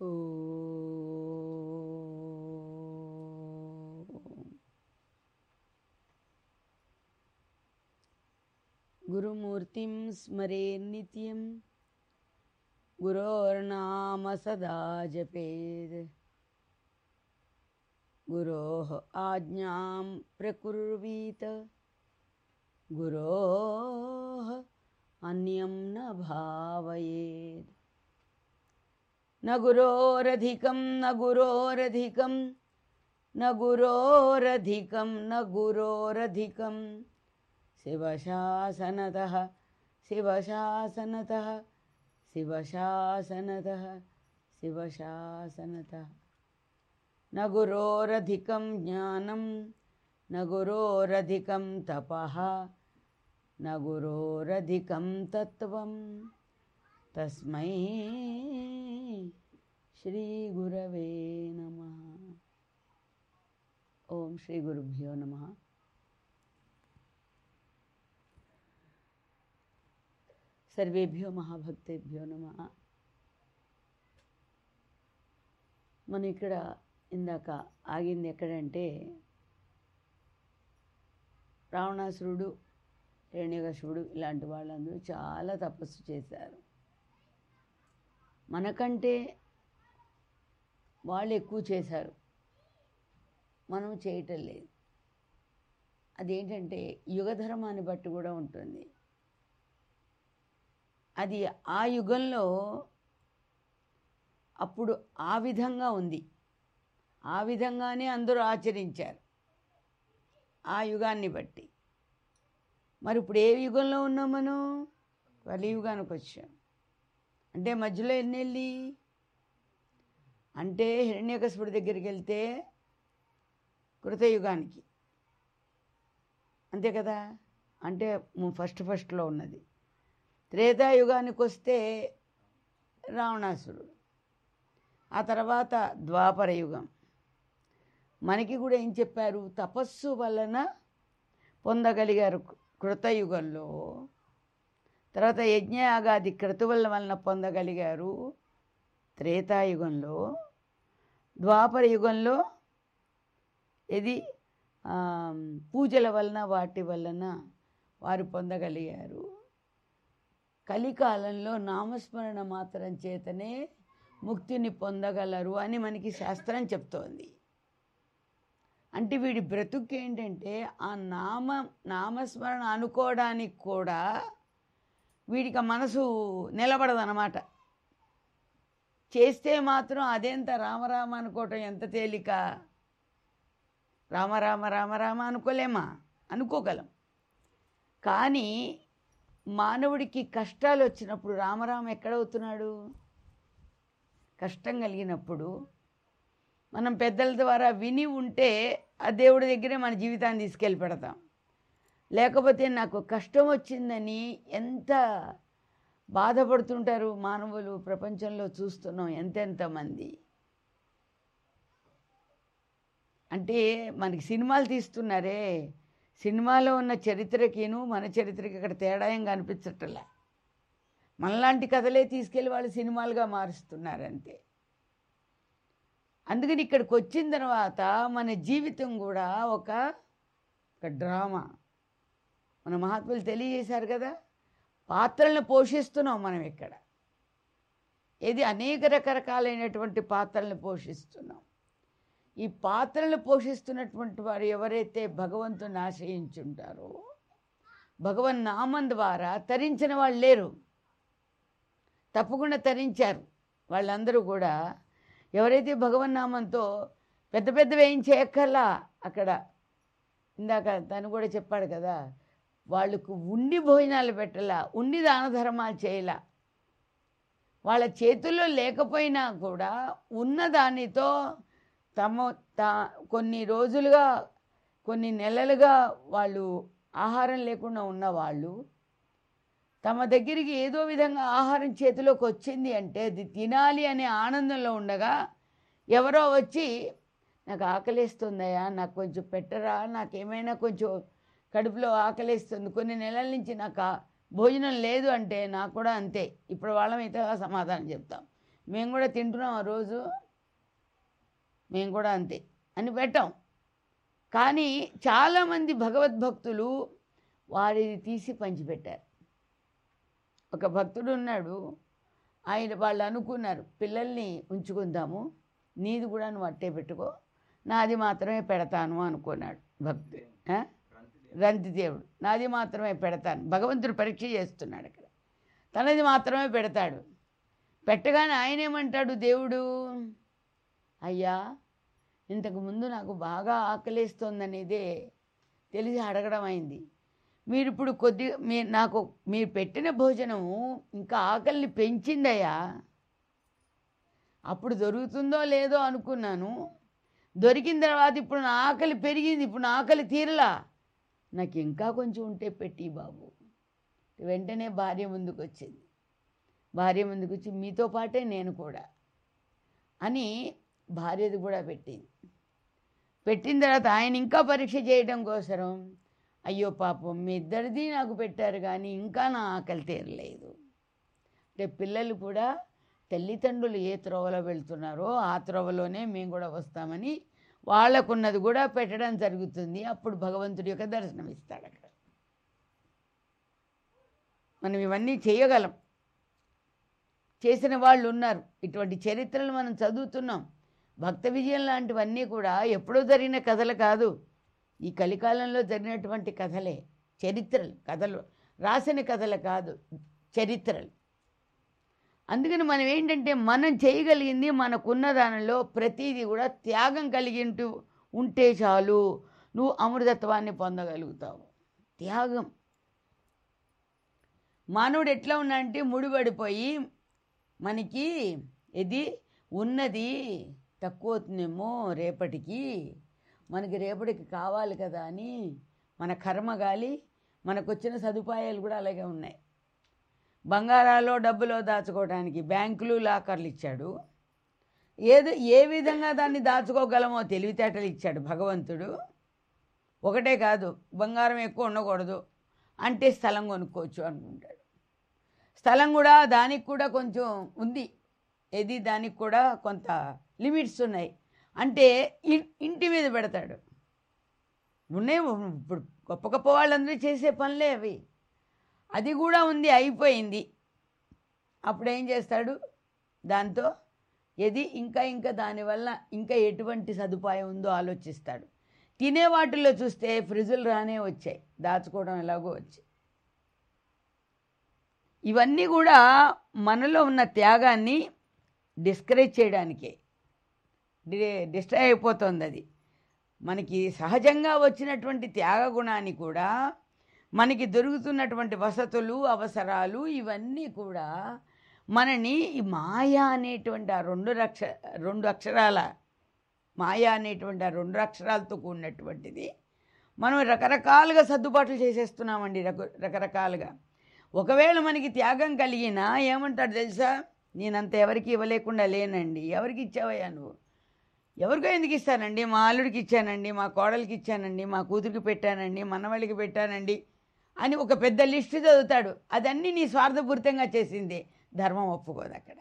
ఓం. గురుమూర్తిం స్మరే నిత్యం గురోర్నామ సదా జపేద్ గురోః ఆజ్ఞాం ప్రకుర్వీత గురోః అన్యం న భావయేద్ न गुरोरधिकं न गुरोरधिकं न गुरोरधिकं न गुरोरधिकं शिवशासनतः शिवशासनतः शिवशासनतः शिवशासनतः न गुरोरधिकं ज्ञानं न गुरोरधिकं तपः न गुरोरधिकं तत्त्वम् తస్మై శ్రీ గురవే నమ ఓం శ్రీ గురుభ్యో నమ సర్వేభ్యో మహాభక్తేభ్యో నమ మనం ఇక్కడ ఇందాక ఆగింది ఎక్కడంటే రావణాసురుడు హిరణ్యకశిపుడు ఇలాంటి వాళ్ళందరూ చాలా తపస్సు చేశారు మనకంటే వాళ్ళు ఎక్కువ చేశారు మనం చేయటం లేదు అదేంటంటే యుగధర్మాన్ని బట్టి కూడా ఉంటుంది అది ఆ యుగంలో అప్పుడు ఆ విధంగా ఉంది ఆ విధంగానే అందరూ ఆచరించారు ఆ యుగాన్ని బట్టి మరి ఇప్పుడు ఏ యుగంలో ఉన్నాం మనం కలియుగానికి వచ్చాం అంటే మధ్యలో ఎన్ని వెళ్ళి అంటే హిరణ్యకశిపుడి దగ్గరికి వెళ్తే కృతయుగానికి అంతే కదా అంటే ఫస్ట్ ఫస్ట్లో ఉన్నది త్రేతాయుగానికి వస్తే రావణాసురుడు ఆ తర్వాత ద్వాపర యుగం మనకి కూడా ఏం చెప్పారు తపస్సు వలన పొందగలిగారు కృతయుగంలో తర్వాత యజ్ఞయాగాది క్రతువుల వలన పొందగలిగారు త్రేతాయుగంలో ద్వాపర యుగంలో ఇది ఆ, పూజల వలన వాటి వలన వారు పొందగలిగారు కలికాలంలో నామస్మరణ మాత్రం చేతనే ముక్తిని పొందగలరు అని మనకి శాస్త్రం చెప్తోంది అంటే వీడి బ్రతుకు ఏంటంటే ఆ నామ నామస్మరణ అనుకోవడానికి కూడా వీడికి ఆ మనసు నిలబడదన్నమాట చేస్తే మాత్రం అదెంత రామరామ అనుకోవటం ఎంత తేలిక రామ రామ రామ రామ అనుకోలేమా అనుకోగలం కానీ మానవుడికి కష్టాలు వచ్చినప్పుడు రామరామ ఎక్కడవుతున్నాడు కష్టం కలిగినప్పుడు మనం పెద్దల ద్వారా విని ఉంటే ఆ దేవుడి దగ్గరే మన జీవితాన్ని తీసుకెళ్ళి పెడతాం లేకపోతే నాకు కష్టం వచ్చిందని ఎంత బాధపడుతుంటారు మానవులు ప్రపంచంలో చూస్తున్నాం ఎంతెంతమంది అంటే మనకి సినిమాలు తీస్తున్నారే సినిమాలో ఉన్న చరిత్రకిను మన చరిత్రకి ఇక్కడ తేడా ఏం కనిపించట్లే మనలాంటి కథలే తీసుకెళ్ళి వాళ్ళు సినిమాలుగా మారుస్తున్నారు అంతే అందుకని ఇక్కడికి వచ్చిన తర్వాత మన జీవితం కూడా ఒక ఒక డ్రామా మన మహాత్ములు తెలియజేశారు కదా పాత్రలను పోషిస్తున్నాం మనం ఇక్కడ ఏది అనేక రకరకాలైనటువంటి పాత్రలను పోషిస్తున్నాం ఈ పాత్రలను పోషిస్తున్నటువంటి వారు ఎవరైతే భగవంతుని ఆశ్రయించుంటారో భగవన్ నామం ద్వారా తరించిన వాళ్ళు లేరు తప్పకుండా తరించారు వాళ్ళందరూ కూడా ఎవరైతే భగవన్ నామంతో పెద్ద పెద్దవి ఏం చేయక్కర్లా అక్కడ ఇందాక తను కూడా చెప్పాడు కదా వాళ్ళకు ఉండి భోజనాలు పెట్టలా ఉండి దాన ధర్మాలు చేయలా వాళ్ళ చేతుల్లో లేకపోయినా కూడా ఉన్న దానితో తమ తా కొన్ని రోజులుగా కొన్ని నెలలుగా వాళ్ళు ఆహారం లేకుండా ఉన్నవాళ్ళు తమ దగ్గరికి ఏదో విధంగా ఆహారం చేతిలోకి వచ్చింది అంటే అది తినాలి అనే ఆనందంలో ఉండగా ఎవరో వచ్చి నాకు ఆకలిస్తుందయ్యా నాకు కొంచెం పెట్టరా నాకేమైనా కొంచెం కడుపులో ఆకలిస్తుంది కొన్ని నెలల నుంచి నాకు ఆ భోజనం లేదు అంటే నాకు కూడా అంతే ఇప్పుడు వాళ్ళమైతే సమాధానం చెప్తాం మేము కూడా తింటున్నాం ఆ రోజు మేము కూడా అంతే అని పెట్టాం కానీ చాలామంది భగవద్భక్తులు వారిది తీసి పంచిపెట్టారు ఒక భక్తుడు ఉన్నాడు ఆయన వాళ్ళు అనుకున్నారు పిల్లల్ని ఉంచుకుందాము నీది కూడా నువ్వు అట్టే పెట్టుకో నాది మాత్రమే పెడతాను అనుకున్నాడు భక్తుడు ఆ? రంతిదేవుడు నాది మాత్రమే పెడతాను భగవంతుడు పరీక్ష చేస్తున్నాడు అక్కడ తనది మాత్రమే పెడతాడు పెట్టగానే ఆయన ఏమంటాడు దేవుడు అయ్యా ఇంతకు ముందు నాకు బాగా ఆకలేస్తోందనేదే తెలిసి అడగడం అయింది మీరు ఇప్పుడు కొద్ది మీ నాకు మీరు పెట్టిన భోజనము ఇంకా ఆకలిని పెంచిందయ్యా అప్పుడు దొరుకుతుందో లేదో అనుకున్నాను దొరికిన తర్వాత ఇప్పుడు నా ఆకలి పెరిగింది ఇప్పుడు నా ఆకలి తీరలా నాకు ఇంకా కొంచెం ఉంటే పెట్టి బాబు వెంటనే భార్య ముందుకు వచ్చింది భార్య ముందుకు వచ్చి మీతో పాటే నేను కూడా అని భార్యది కూడా పెట్టింది పెట్టిన తర్వాత ఆయన ఇంకా పరీక్ష చేయడం కోసరం అయ్యో పాపం మీ ఇద్దరిది నాకు పెట్టారు కానీ ఇంకా నా ఆకలి తీరలేదు అంటే పిల్లలు కూడా తల్లిదండ్రులు ఏ త్రోవలో వెళ్తున్నారో ఆ త్రోవలోనే మేము కూడా వస్తామని వాళ్ళకున్నది కూడా పెట్టడం జరుగుతుంది అప్పుడు భగవంతుడి యొక్క దర్శనం ఇస్తాడు అక్కడ మనం ఇవన్నీ చేయగలం చేసిన వాళ్ళు ఉన్నారు ఇటువంటి చరిత్రలు మనం చదువుతున్నాం భక్త విజయం లాంటివన్నీ కూడా ఎప్పుడో జరిగిన కథలు కాదు ఈ కలికాలంలో జరిగినటువంటి కథలే చరిత్రలు కథలు రాసిన కథలు కాదు చరిత్రలు అందుకని మనం ఏంటంటే మనం చేయగలిగింది మనకున్న దానిలో ప్రతిదీ కూడా త్యాగం కలిగి ఉంటూ ఉంటే చాలు నువ్వు అమృతత్వాన్ని పొందగలుగుతావు త్యాగం మానవుడు ఎట్లా ఉన్నాడంటే ముడిపడిపోయి మనకి ఇది ఉన్నది తక్కువ అవుతుందేమో రేపటికి మనకి రేపటికి కావాలి కదా అని మన కర్మ గాలి మనకు వచ్చిన సదుపాయాలు కూడా అలాగే ఉన్నాయి బంగారాలో డబ్బులో దాచుకోవడానికి బ్యాంకులు లాకర్లు ఇచ్చాడు ఏదో ఏ విధంగా దాన్ని దాచుకోగలమో తెలివితేటలు ఇచ్చాడు భగవంతుడు ఒకటే కాదు బంగారం ఎక్కువ ఉండకూడదు అంటే స్థలం కొనుక్కోవచ్చు అనుకుంటాడు స్థలం కూడా దానికి కూడా కొంచెం ఉంది ఏది దానికి కూడా కొంత లిమిట్స్ ఉన్నాయి అంటే ఇ- ఇంటి మీద పెడతాడు ఉన్నాయి ఇప్పుడు గొప్ప గొప్ప వాళ్ళందరూ చేసే పనులే అవి అది కూడా ఉంది అయిపోయింది అప్పుడు ఏం చేస్తాడు దాంతో ఏది ఇంకా ఇంకా దానివల్ల ఇంకా ఎటువంటి సదుపాయం ఉందో ఆలోచిస్తాడు తినే వాటిల్లో చూస్తే ఫ్రిడ్జులు రానే వచ్చాయి దాచుకోవడం ఎలాగో వచ్చాయి ఇవన్నీ కూడా మనలో ఉన్న త్యాగాన్ని డిస్కరేజ్ చేయడానికే డి డిస్ట్రాయ్ అయిపోతుంది అది మనకి సహజంగా వచ్చినటువంటి త్యాగ గుణాన్ని కూడా మనకి దొరుకుతున్నటువంటి వసతులు అవసరాలు ఇవన్నీ కూడా మనని ఈ మాయా అనేటువంటి ఆ రెండు రక్ష రెండు అక్షరాల మాయా అనేటువంటి ఆ రెండు అక్షరాలతో కూడినటువంటిది మనం రకరకాలుగా సర్దుబాట్లు చేసేస్తున్నామండి రక రకరకాలుగా ఒకవేళ మనకి త్యాగం కలిగినా ఏమంటాడు తెలుసా నేనంత ఎవరికి ఇవ్వలేకుండా లేనండి ఎవరికి ఇచ్చావయ్యా నువ్వు ఎవరికో ఎందుకు ఇస్తానండి మా అల్లుడికి ఇచ్చానండి మా కోడలికి ఇచ్చానండి మా కూతురికి పెట్టానండి మనవళ్ళకి పెట్టానండి అని ఒక పెద్ద లిస్టు చదువుతాడు అదన్నీ నీ స్వార్థపూరితంగా చేసింది ధర్మం ఒప్పుకోదు అక్కడ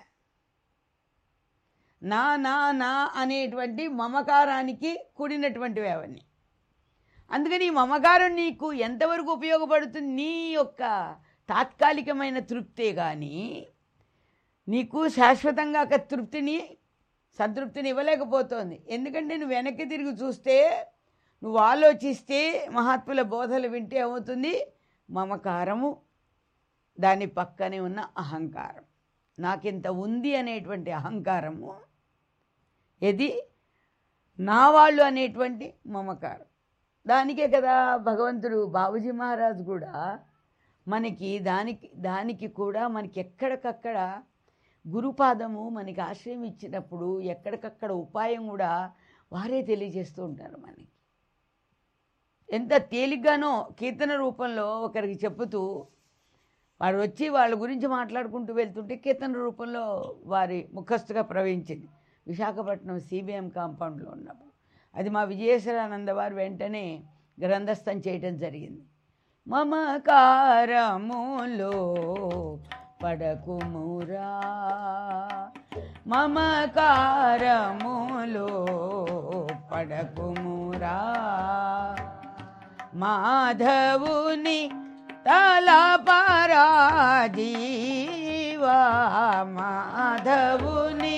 నా నా నా అనేటువంటి మమకారానికి కూడినటువంటివి అవన్నీ అందుకని ఈ మమకారం నీకు ఎంతవరకు ఉపయోగపడుతుంది నీ యొక్క తాత్కాలికమైన తృప్తే కానీ నీకు శాశ్వతంగా ఒక తృప్తిని సంతృప్తిని ఇవ్వలేకపోతోంది ఎందుకంటే నువ్వు వెనక్కి తిరిగి చూస్తే నువ్వు ఆలోచిస్తే మహాత్ముల బోధలు వింటే ఏమవుతుంది మమకారము దాని పక్కనే ఉన్న అహంకారం నాకింత ఉంది అనేటువంటి అహంకారము ఇది నా వాళ్ళు అనేటువంటి మమకారం దానికే కదా భగవంతుడు బాబుజీ మహారాజ్ కూడా మనకి దానికి దానికి కూడా మనకి ఎక్కడికక్కడ గురుపాదము మనకి ఆశ్రయం ఇచ్చినప్పుడు ఎక్కడికక్కడ ఉపాయం కూడా వారే తెలియజేస్తూ ఉంటారు మనకి ఎంత తేలిగ్గానో కీర్తన రూపంలో ఒకరికి చెప్పుతూ వాడు వచ్చి వాళ్ళ గురించి మాట్లాడుకుంటూ వెళ్తుంటే కీర్తన రూపంలో వారి ముఖస్థుగా ప్రవహించింది విశాఖపట్నం సిబిఎం కాంపౌండ్లో ఉన్నప్పుడు అది మా విజయేశ్వరానంద వారు వెంటనే గ్రంథస్థం చేయటం జరిగింది మమకారములో పడకుమురా మమకారములో పడకుమురా మాధవుని తలపరా జీవా మాధవుని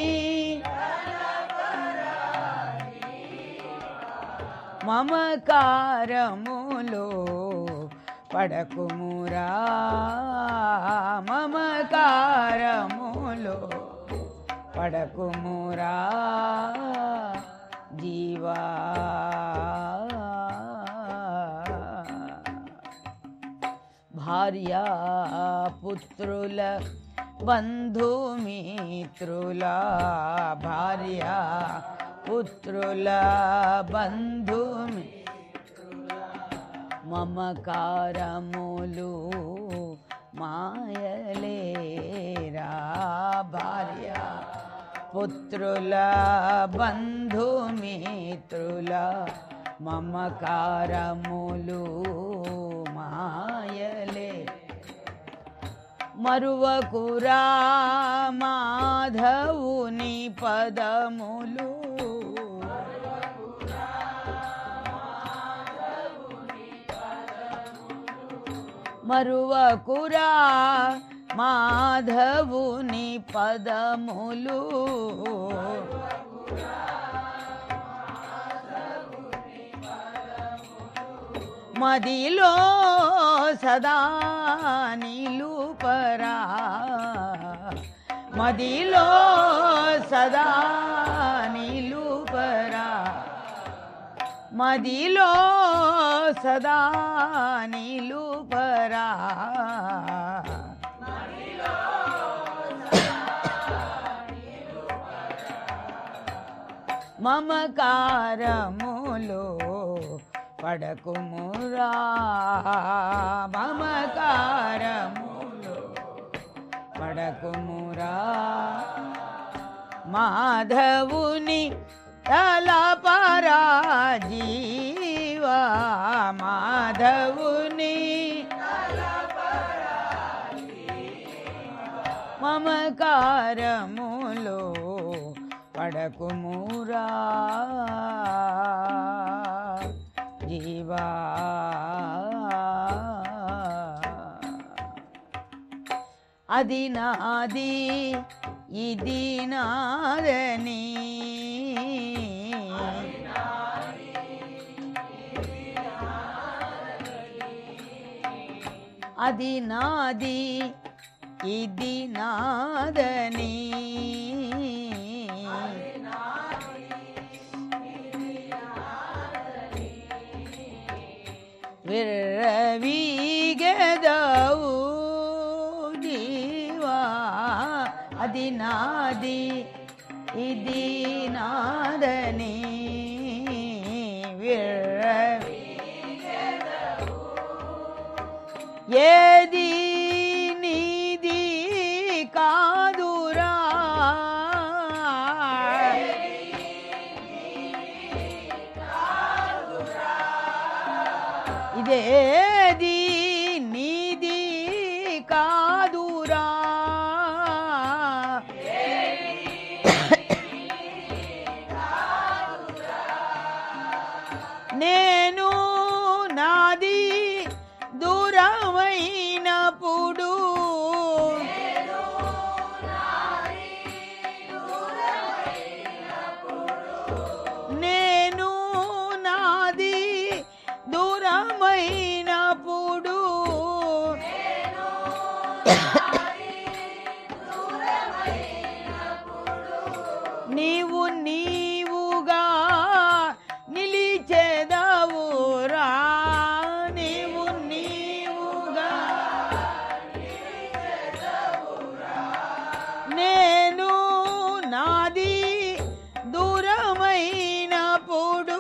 మమకారములో పడకుమురా మమకారములో పడకుమురా జీవా భార్య పుత్రుల బంధుమిత్రుల భార్య పుత్రుల బంధుమి మమకారములు మాయలేరా భార్య పుత్రుల బంధుమిత్రుల మమకారములు మాయలే మరువకురా మాధవుని పదములు మరువకురా మాధవుని పదములు మదిలో సదా నిలుపరా మదిలో సదా నిలుపరా మదిలో సదా నిలుపరా మమకారములో పడకుమురా మమకారములో పడకుమురా మాధవుని తలపరా జీవా మాధవుని మమకారములో పడకుమురా జీవా అది నాది ఇది నాదని అది నాది ఇది నాదని విర్రవీగదవు జీవా అది నాది ఇది నాదని విర్రవి ఏది నీది కాదురా ఇదేది నీది కాదురా నేను నాది దూరమైనప్పుడు నేను నాది దూరమైనప్పుడు నీవు నీవుగా నిలిచేదవురా నీవు నీవుగా నేను నాది దూరమైనప్పుడు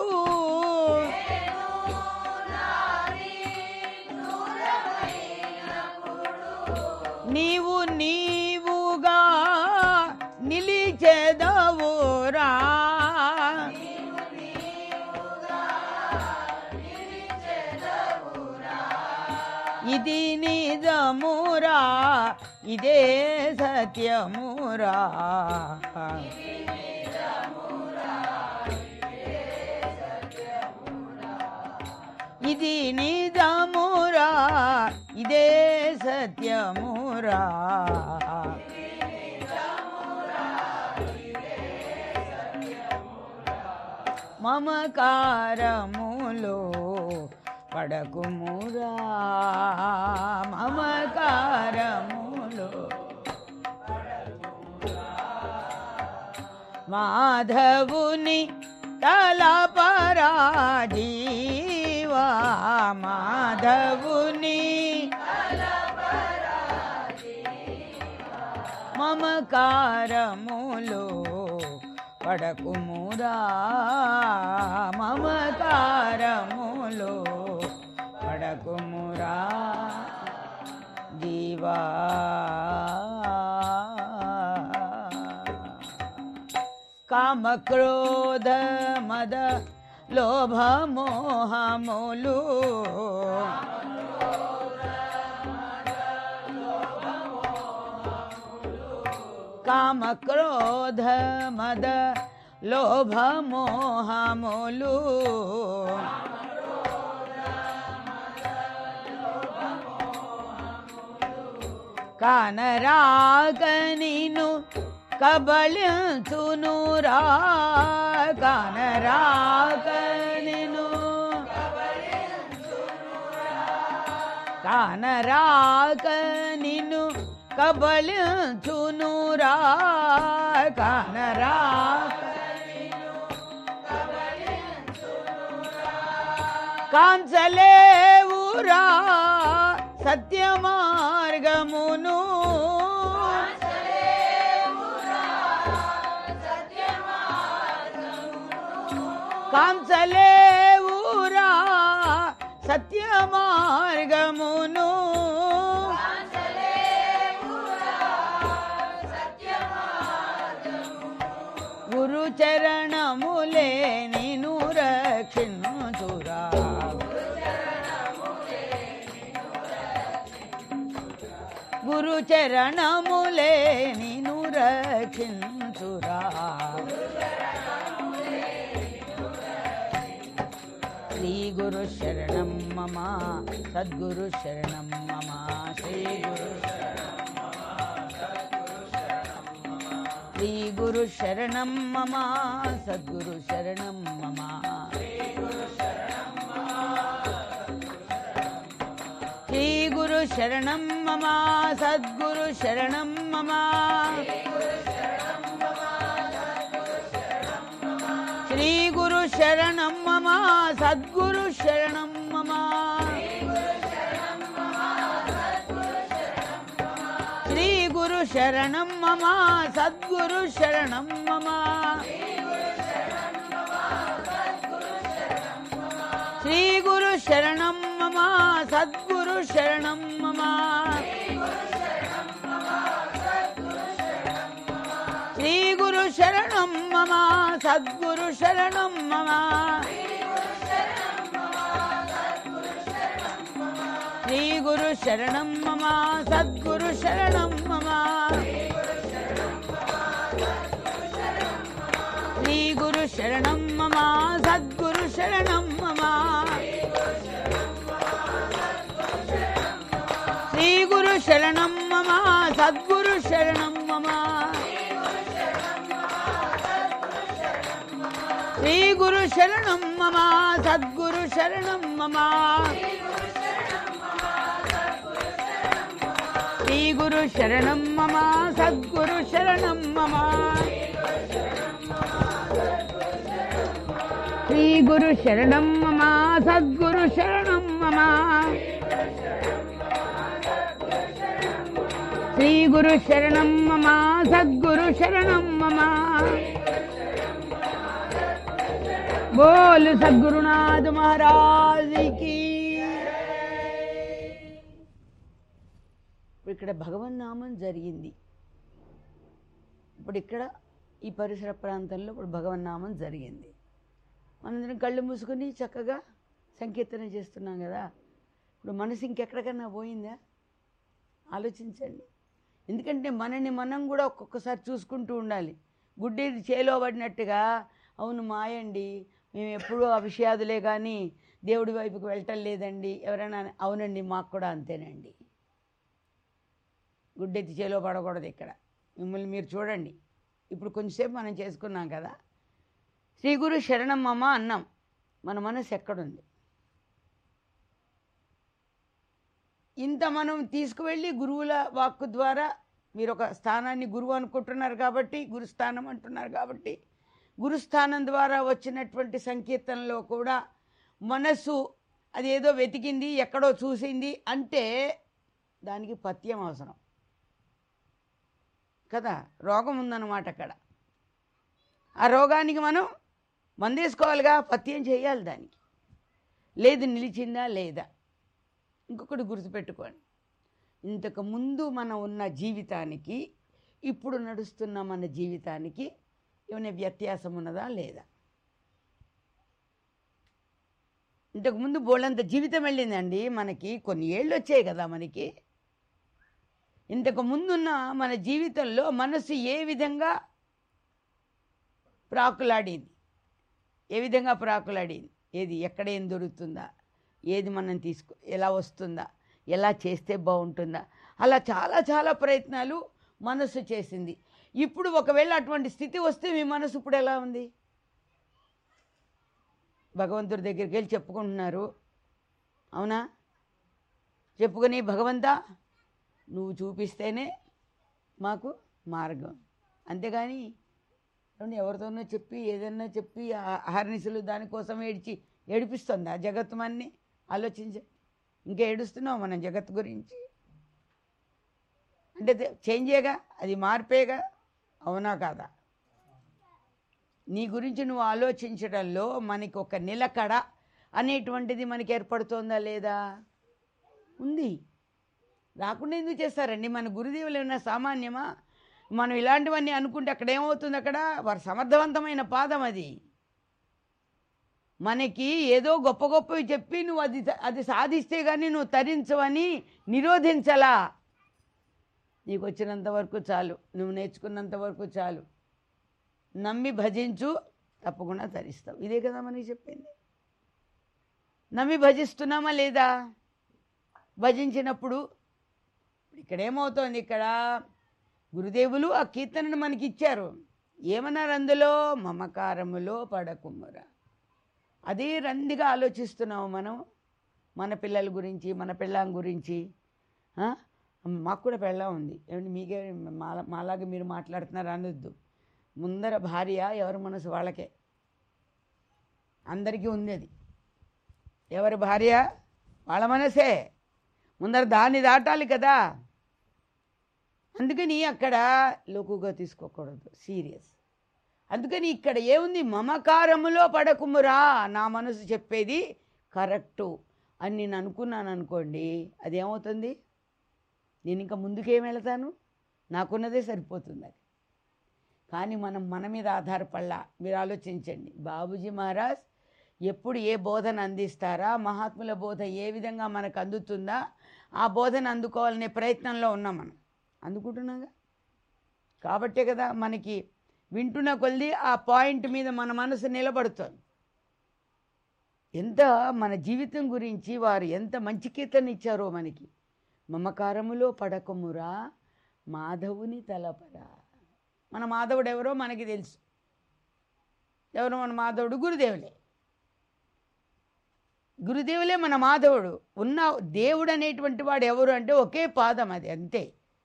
నీవు నీవుగా నిలిచెదవురా ఇది నిజమురా ఇదే సత్యమురా నిజమురా ఇది నిజమురా ఇదే సత్యమురా మమకారములో పడకుమురా మమకారములో మాధవుని తలపరా జీవా మాధవుని మమకారములో పడకుమురా మమకారములో పడకుమురా జీవా కామక్రోధ మద లోభ మోహములు కామక్రోధ మద లోభ మోహములు కానరాగనిను కబళించునురా కానరాగనిను కానరాగనిను కబళించునురా కానరాగ కాంచలేవురా సత్య మార్గమును కాంచలేవురా సత్య మార్గమును గురు చరణములే నిను రక్షించురా గురు చరణములే నిను రక్షించురా శ్రీ గురు శరణం మమ సద్గురు శరణం మమ శ్రీ గురు శ్రీ గురు శరణం మమ సద్గురు శరణం మమ శ్రీ గురు శరణం మమ సద్గురు శరణం మమ శ్రీ గురు శరణం మమ సద్గురు శరణం మమ శ్రీ గురు శరణం మమ సద్గురు శరణం మమ శ్రీ గురు శరణం మమ సద్గురు శరణం మమ శ్రీ గురు శరణం మమ సద్గురు శరణం మమ శ్రీ గురు శరణం మమ సద్గురు శరణం మమ శ్రీ గురు శరణం మమ సద్గురు శరణం మమ శ్రీ గురు శరణం మమ సద్గురు శరణం మమ శ్రీ గురు శరణం మమ సద్గురు శరణం మమ శ్రీ గురు శరణం మమ సద్గురు శరణం మమ శ్రీ గురు శరణం మమ సద్గురు శరణం మమ శ్రీ గురు శరణం మమ సద్గురు శరణం మమ బోల్ సద్గురునాథ్ మహారాజ్ కి ఇక్కడ భగవన్నామం జరిగింది ఇప్పుడు ఇక్కడ ఈ పరిసర ప్రాంతంలో ఇప్పుడు భగవన్నామం జరిగింది మనందరం కళ్ళు మూసుకొని చక్కగా సంకీర్తన చేస్తున్నాం కదా ఇప్పుడు మనసు ఇంకెక్కడికన్నా పోయిందా ఆలోచించండి ఎందుకంటే మనని మనం కూడా ఒక్కొక్కసారి చూసుకుంటూ ఉండాలి గుడ్డేది చేలో పడినట్టుగా అవును మాయండి మేము ఎప్పుడూ ఆ విషయాదులే కానీ దేవుడి వైపుకి వెళ్ళటం లేదండి ఎవరైనా అవునండి మాకు కూడా అంతేనండి గుడ్డెత్తి చేలో పడకూడదు ఇక్కడ మిమ్మల్ని మీరు చూడండి ఇప్పుడు కొంచెంసేపు మనం చేసుకున్నాం కదా శ్రీ గురు శరణం మమ అన్నాం మన మనసు ఎక్కడుంది ఇంత మనం తీసుకువెళ్ళి గురువుల వాక్కు ద్వారా మీరు ఒక స్థానాన్ని గురువు అనుకుంటున్నారు కాబట్టి గురుస్థానం అంటున్నారు కాబట్టి గురుస్థానం ద్వారా వచ్చినటువంటి సంకీర్తనలో కూడా మనస్సు అదేదో వెతికింది ఎక్కడో చూసింది అంటే దానికి పథ్యం అవసరం కదా రోగం ఉందన్నమాట అక్కడ ఆ రోగానికి మనం మందేసుకోవాలిగా పథ్యం చేయాలి దానికి లేదు నిలిచిందా లేదా ఇంకొకటి గుర్తుపెట్టుకోండి ఇంతకు ముందు మనం ఉన్న జీవితానికి ఇప్పుడు నడుస్తున్న మన జీవితానికి ఏమైనా వ్యత్యాసం ఉన్నదా లేదా ఇంతకు ముందు బోళ్ళంత జీవితం వెళ్ళిందండి మనకి కొన్ని ఏళ్ళు వచ్చాయి కదా మనకి ఇంతకు ముందున్న మన జీవితంలో మనసు ఏ విధంగా ప్రాకులాడింది ఏ విధంగా ప్రాకులాడింది ఏది ఎక్కడ ఏం దొరుకుతుందా ఏది మనం తీసుకో ఎలా వస్తుందా ఎలా చేస్తే బాగుంటుందా అలా చాలా చాలా ప్రయత్నాలు మనసు చేసింది ఇప్పుడు ఒకవేళ అటువంటి స్థితి వస్తే మీ మనసు ఇప్పుడు ఎలా ఉంది భగవంతుడి దగ్గరికి వెళ్ళి చెప్పుకుంటున్నారు అవునా చెప్పుకొని భగవంతా నువ్వు చూపిస్తేనే మాకు మార్గం అంతేగాని ఏమండి ఎవరితోనో చెప్పి ఏదన్నా చెప్పి అహర్నిశలు దానికోసం ఏడ్చి ఏడిపిస్తుంది ఆ జగత్తు మన్ని ఆలోచించ ఇంకా ఏడుస్తున్నావు మనం జగత్ గురించి అంటే చేంజేగా అది మార్పేగా అవునా కాదా నీ గురించి నువ్వు ఆలోచించడంలో మనకి ఒక నిలకడ అనేటువంటిది మనకి ఏర్పడుతోందా లేదా ఉంది రాకుండా ఎందుకు చేస్తారండి మన గురుదేవులు ఏమైనా సామాన్యమా మనం ఇలాంటివన్నీ అనుకుంటే అక్కడ ఏమవుతుంది అక్కడ వారి సమర్థవంతమైన పాదం అది మనకి ఏదో గొప్ప గొప్పవి చెప్పి నువ్వు అది అది సాధిస్తే కానీ నువ్వు తరించవని నిరోధించలా నీకు వచ్చినంత వరకు చాలు నువ్వు నేర్చుకున్నంత వరకు చాలు నమ్మి భజించు తప్పకుండా తరిస్తావు ఇదే కదా మనకి చెప్పింది నమ్మి భజిస్తున్నామా లేదా భజించినప్పుడు ఇక్కడ ఏమవుతోంది ఇక్కడ గురుదేవులు ఆ కీర్తనను మనకి ఇచ్చారు ఏమన్నారు అందులో మమకారములో పడకుమ్మరా అదే రందిగా ఆలోచిస్తున్నాము మనం మన పిల్లల గురించి మన పెళ్ళాం గురించి ఆ? మాకు కూడా పెళ్ళాం ఉంది ఏమంటే మీకే మా మాలాగా మీరు మాట్లాడుతున్నారు అనొద్దు ముందర భార్య ఎవరి మనసు వాళ్ళకే అందరికీ ఉంది అది ఎవరి భార్య వాళ్ళ మనసే ముందర దాన్ని దాటాలి కదా అందుకని అక్కడ లోకుగా తీసుకోకూడదు సీరియస్ అందుకని ఇక్కడ ఏముంది మమకారములో పడకుమురా నా మనసు చెప్పేది కరెక్టు అని నేను అనుకున్నాను అనుకోండి అది ఏమవుతుంది నేను ఇంకా ముందుకేం వెళతాను నాకున్నదే సరిపోతుంది అది కానీ మనం మన మీద ఆధారపడలా మీరు ఆలోచించండి బాబుజీ మహారాజ్ ఎప్పుడు ఏ బోధన అందిస్తారా మహాత్ముల బోధ ఏ విధంగా మనకు అందుతుందా ఆ బోధన అందుకోవాలనే ప్రయత్నంలో ఉన్నాం మనం అందుకుంటున్నాగా కాబట్టే కదా మనకి వింటున్న కొలిది ఆ పాయింట్ మీద మన మనసు నిలబడుతుంది ఎంత మన జీవితం గురించి వారు ఎంత మంచి కీర్తన ఇచ్చారో మనకి మమకారములో పడకమురా మాధవుని తలపరా మన మాధవుడు ఎవరో మనకి తెలుసు ఎవరు మన మాధవుడు గురుదేవులే గురుదేవులే మన మాధవుడు ఉన్న దేవుడు అనేటువంటి వాడు ఎవరు అంటే ఒకే పాదం అది అంతే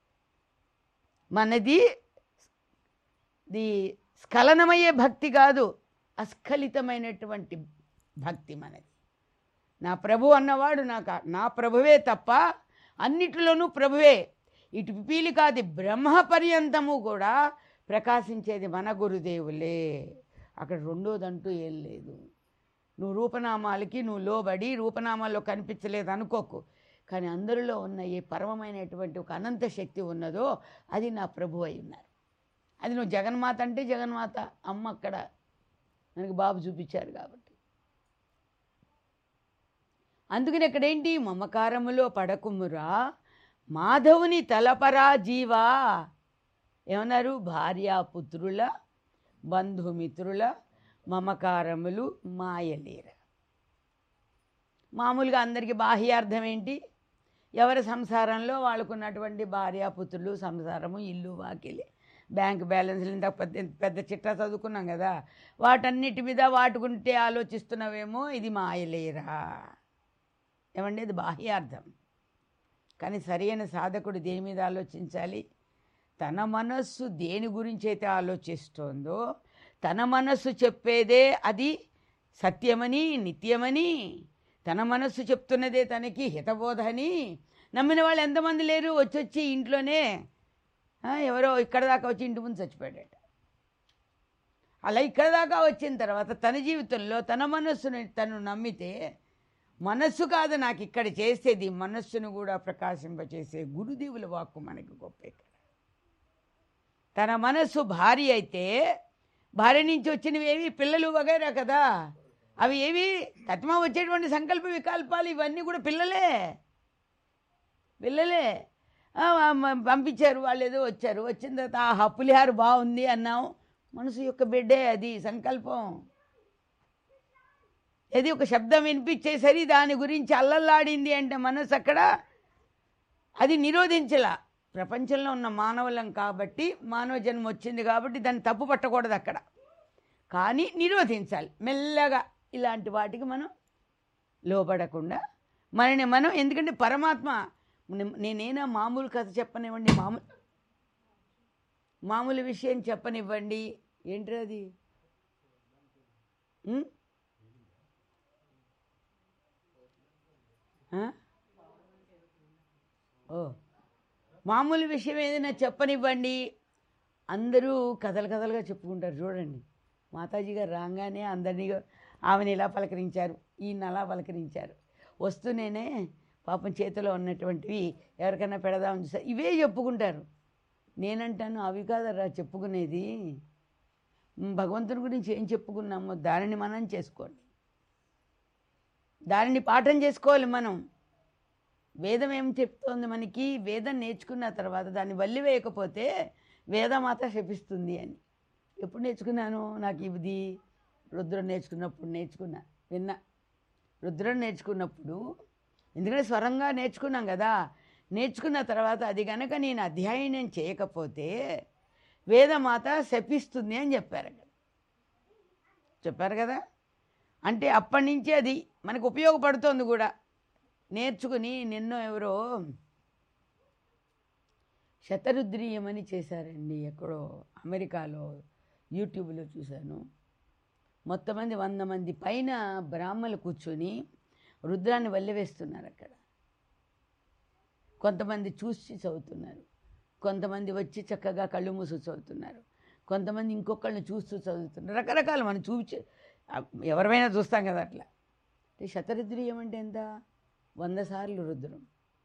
మనది ది స్ఖలనమయ్యే భక్తి కాదు అస్ఖలితమైనటువంటి భక్తి మనది నా ప్రభు అన్నవాడు నాకు నా ప్రభువే తప్ప అన్నిటిలోనూ ప్రభువే ఇటు పిపీలి కాదు బ్రహ్మ పర్యంతము కూడా ప్రకాశించేది మన గురుదేవులే అక్కడ రెండోదంటూ ఏం లేదు నువ్వు రూపనామాలకి నువ్వు లోబడి రూపనామాల్లో కనిపించలేదు అనుకోకు కానీ అందరిలో ఉన్న ఏ పరమమైనటువంటి ఒక అనంత శక్తి ఉన్నదో అది నా ప్రభు అయి ఉన్నారు అది నువ్వు జగన్మాత అంటే జగన్మాత అమ్మ అక్కడ మనకి బాబు చూపించారు కాబట్టి అందుకని ఇక్కడ ఏంటి మమకారములో పడకుమురా మాధవుని తలపరా జీవా ఏమన్నారు భార్యాపుత్రుల బంధుమిత్రుల మమకారములు మాయలేర మామూలుగా అందరికీ బాహ్యార్థం ఏంటి ఎవరి సంసారంలో వాళ్ళకున్నటువంటి భార్యాపుత్రులు సంసారము ఇల్లు వాకిలి బ్యాంక్ బ్యాలెన్స్లు ఇంత పెద్ద పెద్ద చిట్టా చదువుకున్నాం కదా వాటన్నిటి మీద వాటుకుంటే ఆలోచిస్తున్నావేమో ఇది మాయలేరా ఏమండి ఇది బాహ్యార్థం కానీ సరైన సాధకుడు దేని మీద ఆలోచించాలి తన మనస్సు దేని గురించి అయితే ఆలోచిస్తోందో తన మనస్సు చెప్పేదే అది సత్యమని నిత్యమని తన మనస్సు చెప్తున్నదే తనకి హితబోధని నమ్మిన వాళ్ళు ఎంతమంది లేరు వచ్చి వచ్చి ఇంట్లోనే ఆ, ఎవరో ఇక్కడ దాకా వచ్చి ఇంటి ముందు చచ్చిపోయాడట అలా ఇక్కడ దాకా వచ్చిన తర్వాత తన జీవితంలో తన మనస్సుని తను నమ్మితే మనస్సు కాదు నాకు ఇక్కడ చేసేది మనస్సును కూడా ప్రకాశింపచేసే గురుదేవుల వాక్కు మనకి గొప్ప ఇక్కడ తన మనస్సు భార్య అయితే భార్య నుంచి వచ్చినవి ఏవి పిల్లలు వగైరా కదా అవి ఏవి తత్మ వచ్చేటువంటి సంకల్ప వికల్పాలు ఇవన్నీ కూడా పిల్లలే పిల్లలే ఆ, మ- పంపించారు వాళ్ళు ఏదో వచ్చారు వచ్చిన తర్వాత ఆ పులిహార బాగుంది అన్నాం మనసు యొక్క బిడ్డే అది సంకల్పం ఏది ఒక శబ్దం వినిపించేసరి దాని గురించి అల్లల్లాడింది అంటే మనసు అక్కడ అది నిరోధించలా ప్రపంచంలో ఉన్న మానవులం కాబట్టి మానవ జన్మ వచ్చింది కాబట్టి దాన్ని తప్పు పట్టకూడదు అక్కడ కానీ నిరోధించాలి మెల్లగా ఇలాంటి వాటికి మనం లోపడకుండా మనని మనం ఎందుకంటే పరమాత్మ నే- నేనేనా మామూలు కథ చెప్పనివ్వండి మామూలు మామూలు విషయం చెప్పనివ్వండి ఏంటి అది ఉం? ఆ? ఓ మామూలు విషయం ఏదైనా చెప్పనివ్వండి అందరూ కథలు కథలుగా చెప్పుకుంటారు చూడండి మాతాజీ గారు రాగానే అందరినీ ఆమెను ఇలా పలకరించారు ఈయన అలా పలకరించారు వస్తూనేనే పాపం చేతిలో ఉన్నటువంటివి ఎవరికైనా పెడదామని చూసారు ఇవే చెప్పుకుంటారు నేనంటాను అవి కాదరా చెప్పుకునేది మ్, భగవంతుని గురించి ఏం చెప్పుకున్నామో దానిని మనం చేసుకోండి దానిని పాఠం చేసుకోవాలి మనం వేదం ఏం చెప్తోంది మనకి వేదం నేర్చుకున్న తర్వాత దాన్ని వల్లి వేయకపోతే వేదమాత శపిస్తుంది అని ఎప్పుడు నేర్చుకున్నాను నాకు ఇది రుద్రం నేర్చుకున్నప్పుడు నేర్చుకున్నా విన్నా రుద్రం నేర్చుకున్నప్పుడు ఎందుకంటే స్వరంగా నేర్చుకున్నాం కదా నేర్చుకున్న తర్వాత అది కనుక నేను అధ్యయనం చేయకపోతే వేదమాత శపిస్తుంది అని చెప్పారు అక్కడ చెప్పారు కదా అంటే అప్పటి నుంచి అది మనకు ఉపయోగపడుతోంది కూడా నేర్చుకుని నిన్నో ఎవరో శతరుద్రీయమని చేశారండి ఎక్కడో అమెరికాలో యూట్యూబ్లో చూశాను మొత్తం మంది వంద మంది పైన బ్రాహ్మలు కూర్చొని రుద్రాన్ని వల్లెవేస్తున్నారు అక్కడ కొంతమంది చూసి చదువుతున్నారు కొంతమంది వచ్చి చక్కగా కళ్ళు మూసి చదువుతున్నారు కొంతమంది ఇంకొకళ్ళని చూస్తూ చదువుతున్నారు రకరకాలు మనం చూపించే ఎవరిమైనా చూస్తాం కదా అట్లా అంటే శతరుద్రీయం అంటే ఎంత వంద సార్లు రుద్రం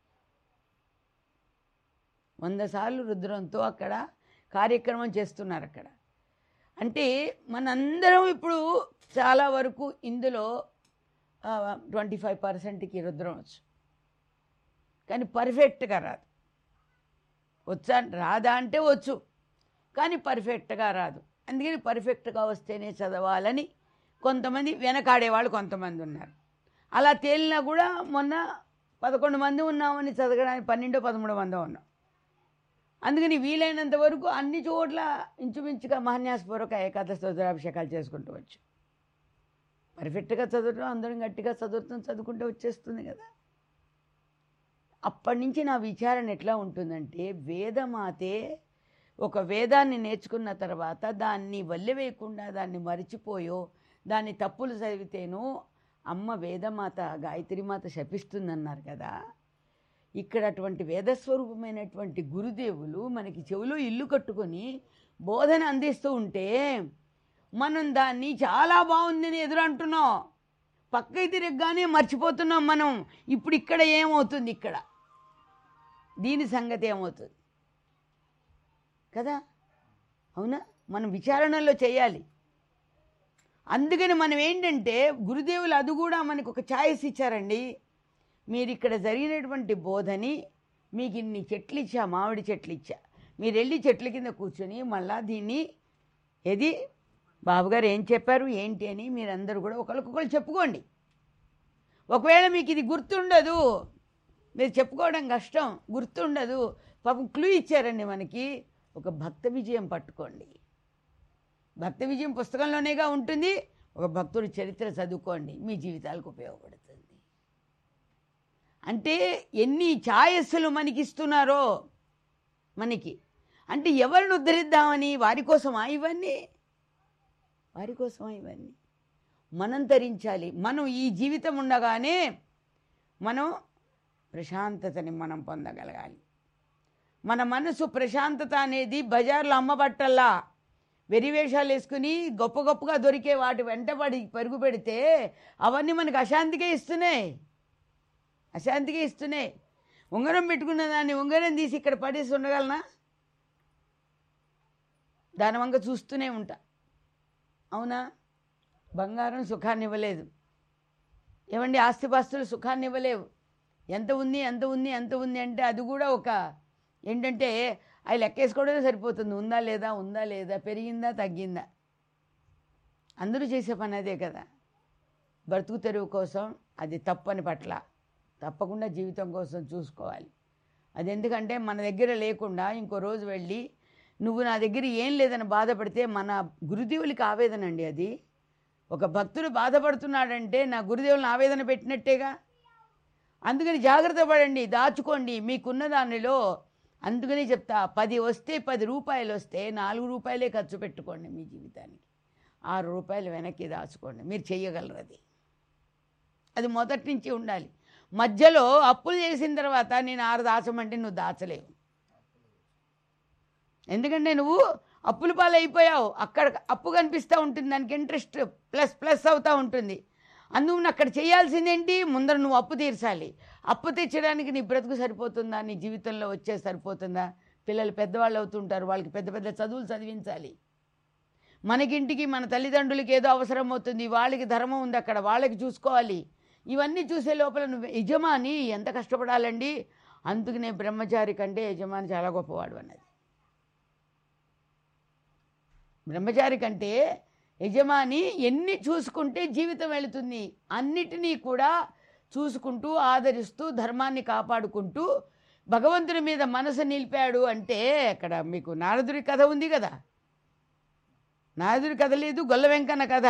వంద సార్లు రుద్రంతో అక్కడ కార్యక్రమం చేస్తున్నారు అక్కడ అంటే మనందరం ఇప్పుడు చాలా వరకు ఇందులో ట్వంటీ ఫైవ్ పర్సెంట్కి రుద్రం వచ్చు కానీ పర్ఫెక్ట్గా రాదు వచ్చా రాదా అంటే వచ్చు కానీ పర్ఫెక్ట్గా రాదు అందుకని పర్ఫెక్ట్గా వస్తేనే చదవాలని కొంతమంది వెనకాడేవాళ్ళు కొంతమంది ఉన్నారు అలా తేలినా కూడా మొన్న పదకొండు మంది ఉన్నామని చదవడానికి పన్నెండో పదమూడో మందో ఉన్నాం అందుకని వీలైనంత వరకు అన్ని చోట్ల ఇంచుమించుగా మహాన్యాసపూర్వక ఏకాదశి రుద్రాభిషేకాలు చేసుకుంటూ వచ్చు పర్ఫెక్ట్గా చదవటం అందరం గట్టిగా చదువుతాం చదువుకుంటే వచ్చేస్తుంది కదా అప్పటి నుంచి నా విచారణ ఎట్లా ఉంటుందంటే వేదమాతే ఒక వేదాన్ని నేర్చుకున్న తర్వాత దాన్ని వల్లెవేయకుండా దాన్ని మరిచిపోయో దాన్ని తప్పులు చదివితేనో అమ్మ వేదమాత గాయత్రిమాత శపిస్తుందన్నారు కదా ఇక్కడ అటువంటి వేదస్వరూపమైనటువంటి గురుదేవులు మనకి చెవిలో ఇల్లు కట్టుకొని బోధన అందిస్తూ ఉంటే మనం దాన్ని చాలా బాగుందని ఎదురు అంటున్నాం పక్కకి తిరగగానే మర్చిపోతున్నాం మనం ఇప్పుడు ఇక్కడ ఏమవుతుంది ఇక్కడ దీని సంగతి ఏమవుతుంది కదా అవునా మనం విచారణలో చేయాలి అందుకని మనం ఏంటంటే గురుదేవులు అది కూడా మనకు ఒక ఛాయిస్ ఇచ్చారండి మీరు ఇక్కడ జరిగినటువంటి బోధని మీకు ఇన్ని చెట్లు ఇచ్చా మామిడి చెట్లు ఇచ్చా మీరు వెళ్ళి చెట్ల కింద కూర్చొని మళ్ళా దీన్ని ఏది బాబుగారు ఏం చెప్పారు ఏంటి అని మీరందరూ కూడా ఒకరికొకరు చెప్పుకోండి ఒకవేళ మీకు ఇది గుర్తుండదు మీరు చెప్పుకోవడం కష్టం గుర్తుండదు పాపం క్లూ ఇచ్చారండి మనకి ఒక భక్త విజయం పట్టుకోండి భక్త విజయం పుస్తకంలోనేగా ఉంటుంది ఒక భక్తుడి చరిత్ర చదువుకోండి మీ జీవితాలకు ఉపయోగపడుతుంది అంటే ఎన్ని ఛాయస్సులు మనకి ఇస్తున్నారో మనకి అంటే ఎవరిని ఉద్ధరిద్దామని వారి కోసమా ఇవన్నీ వారి కోసమా ఇవన్నీ మనం తరించాలి మనం ఈ జీవితం ఉండగానే మనం ప్రశాంతతని మనం పొందగలగాలి మన మనసు ప్రశాంతత అనేది బజార్లో అమ్మబట్టల్లా వెరివేషాలు వేసుకుని గొప్ప గొప్పగా దొరికే వాటి వెంటబడి పరుగు పెడితే అవన్నీ మనకు అశాంతికే ఇస్తున్నాయి అశాంతికే ఇస్తున్నాయి ఉంగరం పెట్టుకున్న దాన్ని ఉంగరం తీసి ఇక్కడ పడేసి ఉండగలనా దాని వంక చూస్తూనే ఉంటా అవునా బంగారం సుఖాన్ని ఇవ్వలేదు ఏమండి ఆస్తిపాస్తులు సుఖాన్ని ఇవ్వలేవు ఎంత ఉంది ఎంత ఉంది ఎంత ఉంది అంటే అది కూడా ఒక ఏంటంటే అవి లెక్కేసుకోవడమే సరిపోతుంది ఉందా లేదా ఉందా లేదా పెరిగిందా తగ్గిందా అందరూ చేసే పని అదే కదా బ్రతుకు తెరువు కోసం అది తప్పని పట్ల తప్పకుండా జీవితం కోసం చూసుకోవాలి అది ఎందుకంటే మన దగ్గర లేకుండా ఇంకో రోజు వెళ్ళి నువ్వు నా దగ్గర ఏం లేదని బాధపడితే మన గురుదేవులకి ఆవేదన అండి అది ఒక భక్తుడు బాధపడుతున్నాడంటే నా గురుదేవులను ఆవేదన పెట్టినట్టేగా అందుకని జాగ్రత్త పడండి దాచుకోండి మీకున్న దానిలో అందుకని చెప్తా పది వస్తే పది రూపాయలు వస్తే నాలుగు రూపాయలే ఖర్చు పెట్టుకోండి మీ జీవితానికి ఆరు రూపాయలు వెనక్కి దాచుకోండి మీరు చెయ్యగలరు అది అది మొదటి నుంచి ఉండాలి మధ్యలో అప్పులు చేసిన తర్వాత నేను ఆరు దాచమంటే నువ్వు దాచలేవు ఎందుకంటే నువ్వు అప్పుల పాలు అయిపోయావు అక్కడ అప్పు కనిపిస్తూ ఉంటుంది దానికి ఇంట్రెస్ట్ ప్లస్ ప్లస్ అవుతూ ఉంటుంది అందుకు నువ్వు అక్కడ చేయాల్సిందేంటి ముందర నువ్వు అప్పు తీర్చాలి అప్పు తెచ్చడానికి నీ బ్రతుకు సరిపోతుందా నీ జీవితంలో వచ్చే సరిపోతుందా పిల్లలు పెద్దవాళ్ళు అవుతుంటారు వాళ్ళకి పెద్ద పెద్ద చదువులు చదివించాలి మనకింటికి మన తల్లిదండ్రులకి ఏదో అవసరం అవుతుంది వాళ్ళకి ధర్మం ఉంది అక్కడ వాళ్ళకి చూసుకోవాలి ఇవన్నీ చూసే లోపల నువ్వు యజమాని ఎంత కష్టపడాలండి అందుకనే బ్రహ్మచారి కంటే యజమాని చాలా గొప్పవాడు అన్నది బ్రహ్మచారి కంటే యజమాని ఎన్ని చూసుకుంటే జీవితం వెళుతుంది అన్నిటినీ కూడా చూసుకుంటూ ఆదరిస్తూ ధర్మాన్ని కాపాడుకుంటూ భగవంతుని మీద మనసు నిలిపాడు అంటే అక్కడ మీకు నారదుడి కథ ఉంది కదా నారదుడి కథ లేదు గొల్ల వెంకన్న కథ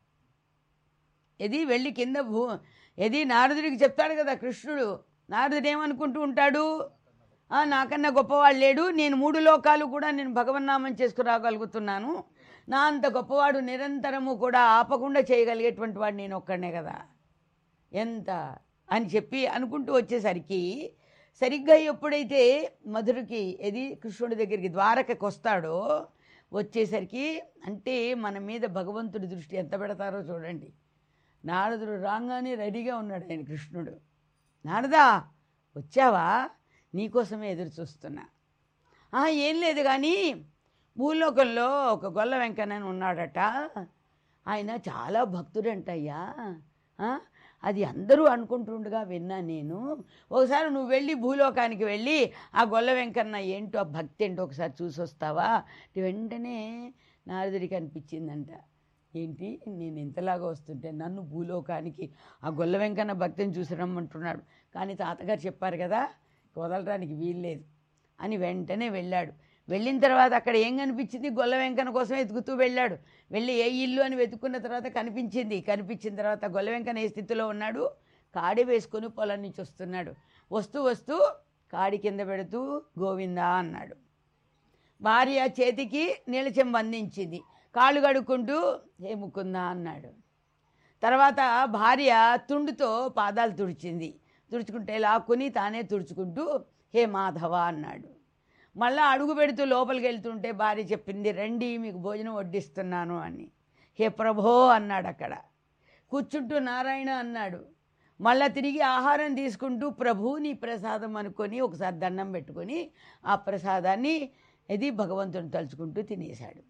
ఇది వెళ్ళి కింద భూ ఇది నారదుడికి చెప్తాడు కదా కృష్ణుడు నారదుడు ఏమనుకుంటూ ఉంటాడు "ఆ, నాకన్నా గొప్పవాడు లేడు నేను మూడు లోకాలు కూడా నేను భగవన్నామం చేసుకురాగలుగుతున్నాను నా అంత గొప్పవాడు నిరంతరము కూడా ఆపకుండా చేయగలిగేటువంటి వాడు నేను ఒక్కడనే కదా ఎంత అని చెప్పి అనుకుంటూ వచ్చేసరికి సరిగ్గా ఎప్పుడైతే మధురకి ఇది కృష్ణుడి దగ్గరికి ద్వారకకి వస్తాడో వచ్చేసరికి అంటే మన మీద భగవంతుడి దృష్టి ఎంత పెడతారో చూడండి నారదుడు రాగానే రెడీగా ఉన్నాడు ఆయన కృష్ణుడు నారదా వచ్చావా నీకోసమే ఎదురు చూస్తున్నా "ఆ, ఏం లేదు కానీ భూలోకంలో ఒక గొల్ల వెంకన్న అని ఉన్నాడట ఆయన చాలా భక్తుడంటయ్యా ఆ, అది అందరూ అనుకుంటుండగా విన్నా నేను ఒకసారి నువ్వు వెళ్ళి భూలోకానికి వెళ్ళి ఆ గొల్ల వెంకన్న ఏంటో ఆ భక్తి ఏంటో ఒకసారి చూసి వస్తావా అంటే వెంటనే నారదుడికి అనిపించిందంట ఏంటి నేను ఇంతలాగా వస్తుంటే నన్ను భూలోకానికి ఆ గొల్ల వెంకన్న భక్తిని చూసి రమ్మంటున్నాడు కానీ తాతగారు చెప్పారు కదా వదలడానికి వీల్లేదు అని వెంటనే వెళ్ళాడు వెళ్ళిన తర్వాత అక్కడ ఏం కనిపించింది గొల్ల వెంకన్న కోసం వెతుకుతూ వెళ్ళాడు వెళ్ళి ఏ ఇల్లు అని వెతుక్కున్న తర్వాత కనిపించింది కనిపించిన తర్వాత గొల్ల వెంకన్న ఏ స్థితిలో ఉన్నాడు కాడి వేసుకొని పొలం నుంచి వస్తున్నాడు వస్తూ వస్తూ కాడి కింద పెడుతూ గోవిందా అన్నాడు భార్య చేతికి నీలచెంబు అందించింది కాళ్ళు కడుక్కుంటూ ఏ ముకుందా అన్నాడు తర్వాత భార్య తుండుతో పాదాలు తుడిచింది తుడుచుకుంటే లాక్కుని తానే తుడుచుకుంటూ హే మాధవ అన్నాడు మళ్ళా అడుగు పెడుతూ లోపలికి వెళ్తుంటే భార్య చెప్పింది రండి మీకు భోజనం వడ్డిస్తున్నాను అని హే ప్రభో అన్నాడు అక్కడ కూర్చుంటూ నారాయణ అన్నాడు మళ్ళా తిరిగి ఆహారం తీసుకుంటూ ప్రభు నీ ప్రసాదం అనుకొని ఒకసారి దండం పెట్టుకొని ఆ ప్రసాదాన్ని ఇది భగవంతుని తలుచుకుంటూ తినేశాడు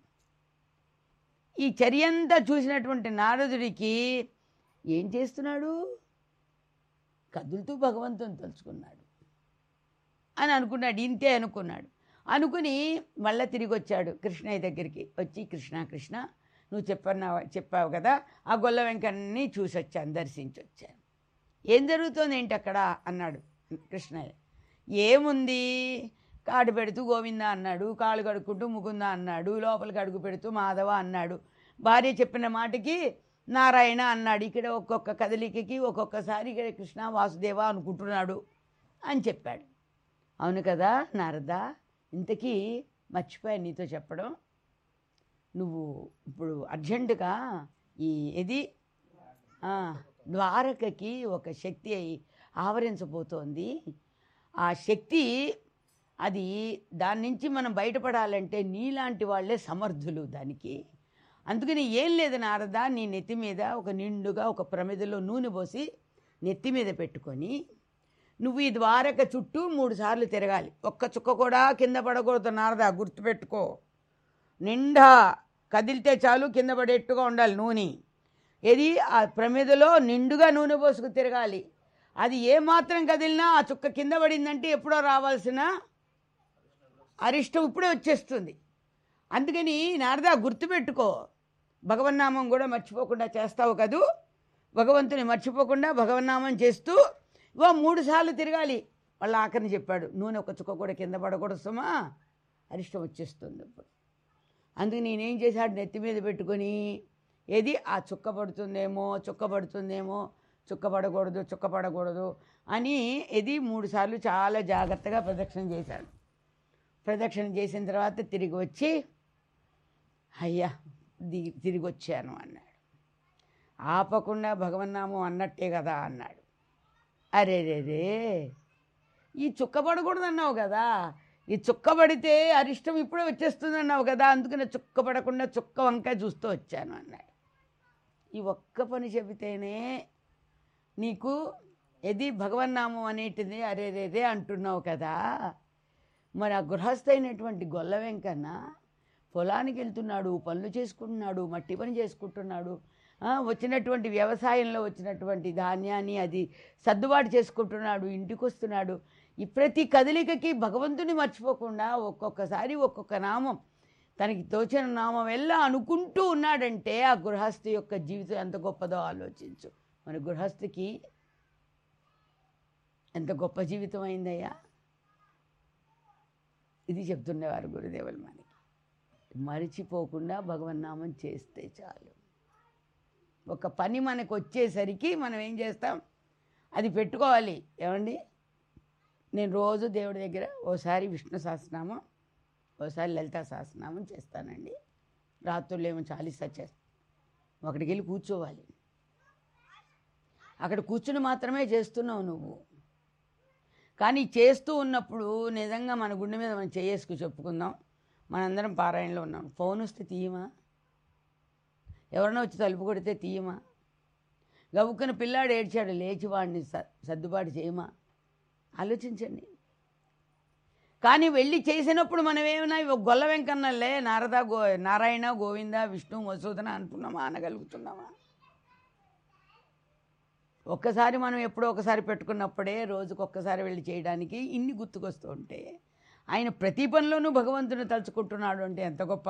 ఈ చర్యంతా చూసినటువంటి నారదుడికి ఏం చేస్తున్నాడు కదులుతూ భగవంతుని తలుచుకున్నాడు అని అనుకున్నాడు ఇంతే అనుకున్నాడు అనుకుని మళ్ళీ తిరిగి వచ్చాడు కృష్ణయ్య దగ్గరికి వచ్చి కృష్ణ కృష్ణ నువ్వు చెప్పన్నావు చెప్పావు కదా ఆ గొల్ల వెంకన్నని చూసి వచ్చాను దర్శించి వచ్చాను ఏం జరుగుతోంది ఏంటి అక్కడ అన్నాడు కృష్ణయ్య ఏముంది కాడు పెడుతూ గోవింద అన్నాడు కాళ్ళు కడుక్కుంటూ ముకుంద అన్నాడు లోపలికి అడుగు పెడుతూ మాధవ అన్నాడు భార్య చెప్పిన మాటకి నారాయణ అన్నాడు ఇక్కడ ఒక్కొక్క కదలికకి ఒక్కొక్కసారి ఇక్కడ కృష్ణ వాసుదేవ అనుకుంటున్నాడు అని చెప్పాడు అవును కదా నారద ఇంతకీ మర్చిపోయాను నీతో చెప్పడం నువ్వు ఇప్పుడు అర్జెంటుగా ఈ ఇది ఆ, ద్వారకకి ఒక శక్తి ఆవరించబోతోంది ఆ శక్తి అది దాని నుంచి మనం బయటపడాలంటే నీలాంటి వాళ్ళే సమర్థులు దానికి అందుకని ఏం లేదు నారద నీ నెత్తి మీద ఒక నిండుగా ఒక ప్రమిదలో నూనె పోసి నెత్తి మీద పెట్టుకొని నువ్వు ఈ ద్వారక చుట్టూ మూడు సార్లు తిరగాలి ఒక్క చుక్క కూడా కింద పడకూడదు నారద గుర్తుపెట్టుకో నిండా కదిలితే చాలు కింద పడేట్టుగా ఉండాలి నూనె ఇది ఆ ప్రమిదలో నిండుగా నూనె పోసుకు తిరగాలి అది ఏమాత్రం కదిలినా ఆ చుక్క కింద పడిందంటే ఎప్పుడో రావాల్సిన అరిష్టం ఇప్పుడే వచ్చేస్తుంది అందుకని నారదా గుర్తుపెట్టుకో భగవన్నామం కూడా మర్చిపోకుండా చేస్తావు కదూ భగవంతుని మర్చిపోకుండా భగవన్నామం చేస్తూ ఇగో మూడు సార్లు తిరగాలి వాళ్ళ ఆఖరిని చెప్పాడు నూనె ఒక చుక్క కూడా కింద పడకూడదు సుమా అరిష్టం వచ్చేస్తుంది ఇప్పుడు అందుకు నేనేం చేశాడు నెత్తి మీద పెట్టుకొని ఏది ఆ చుక్క పడుతుందేమో చుక్క పడుతుందేమో చుక్క పడకూడదు చుక్క పడకూడదు అని ఇది మూడుసార్లు చాలా జాగ్రత్తగా ప్రదక్షిణ చేశాడు ప్రదక్షిణ చేసిన తర్వాత తిరిగి వచ్చి అయ్యా దిగి తిరిగి వచ్చాను అన్నాడు ఆపకుండా భగవన్నామం అన్నట్టే కదా అన్నాడు అరే రే రే ఈ చుక్క పడకూడదు అన్నావు కదా ఈ చుక్క పడితే అరిష్టం ఇప్పుడే వచ్చేస్తుంది అన్నావు కదా అందుకని చుక్క పడకుండా చుక్క వంకాయ చూస్తూ వచ్చాను అన్నాడు ఈ ఒక్క పని చెబితేనే నీకు ఎది భగవన్నామం అనేటిది అరే రే రే అంటున్నావు కదా మరి ఆ గృహస్థైనటువంటి గొల్ల వెంకన్న పొలానికి వెళ్తున్నాడు పనులు చేసుకుంటున్నాడు మట్టి పని చేసుకుంటున్నాడు ఆ, వచ్చినటువంటి వ్యవసాయంలో వచ్చినటువంటి ధాన్యాన్ని అది సర్దుబాటు చేసుకుంటున్నాడు ఇంటికి వస్తున్నాడు ఈ ప్రతి కదలికకి భగవంతుని మర్చిపోకుండా ఒక్కొక్కసారి ఒక్కొక్క నామం తనకి తోచిన నామం ఎలా అనుకుంటూ ఉన్నాడంటే ఆ గృహస్థు యొక్క జీవితం ఎంత గొప్పదో ఆలోచించు మన గృహస్థుకి ఎంత గొప్ప జీవితం అయిందయ్యా ఇది చెప్తుండేవారు గురుదేవులు మనకి మరిచిపోకుండా భగవన్నామం చేస్తే చాలు ఒక పని మనకు వచ్చేసరికి మనం ఏం చేస్తాం అది పెట్టుకోవాలి ఏమండి నేను రోజు దేవుడి దగ్గర ఓసారి విష్ణు సహస్రనామం ఓసారి లలితా సహస్రనామం చేస్తానండి రాత్రులు ఏమో చాలీసా చేస్తాను అక్కడికి వెళ్ళి కూర్చోవాలి అక్కడ కూర్చుని మాత్రమే చేస్తున్నావు నువ్వు కానీ చేస్తూ ఉన్నప్పుడు నిజంగా మన గుండె మీద మనం చేసుకు చెప్పుకుందాం మనందరం పారాయణలో ఉన్నాం ఫోన్ వస్తే తీయమా ఎవరైనా వచ్చి తలుపు కొడితే తీయమా గబుక్కున పిల్లాడు ఏడ్చాడు లేచి వాడిని స సర్దుబాటు చేయమా ఆలోచించండి కానీ వెళ్ళి చేసినప్పుడు మనం ఏమైనా ఇవి గొల్ల వెంకన్నలే నారద గో నారాయణ గోవింద విష్ణు మసూదన అంటున్నామా అనగలుగుతున్నామా ఒక్కసారి మనం ఎప్పుడో ఒకసారి పెట్టుకున్నప్పుడే రోజుకు ఒక్కసారి వెళ్ళి చేయడానికి ఇన్ని గుర్తుకొస్తూ ఉంటే ఆయన ప్రతి పనిలోనూ భగవంతుని తలుచుకుంటున్నాడు అంటే ఎంత గొప్ప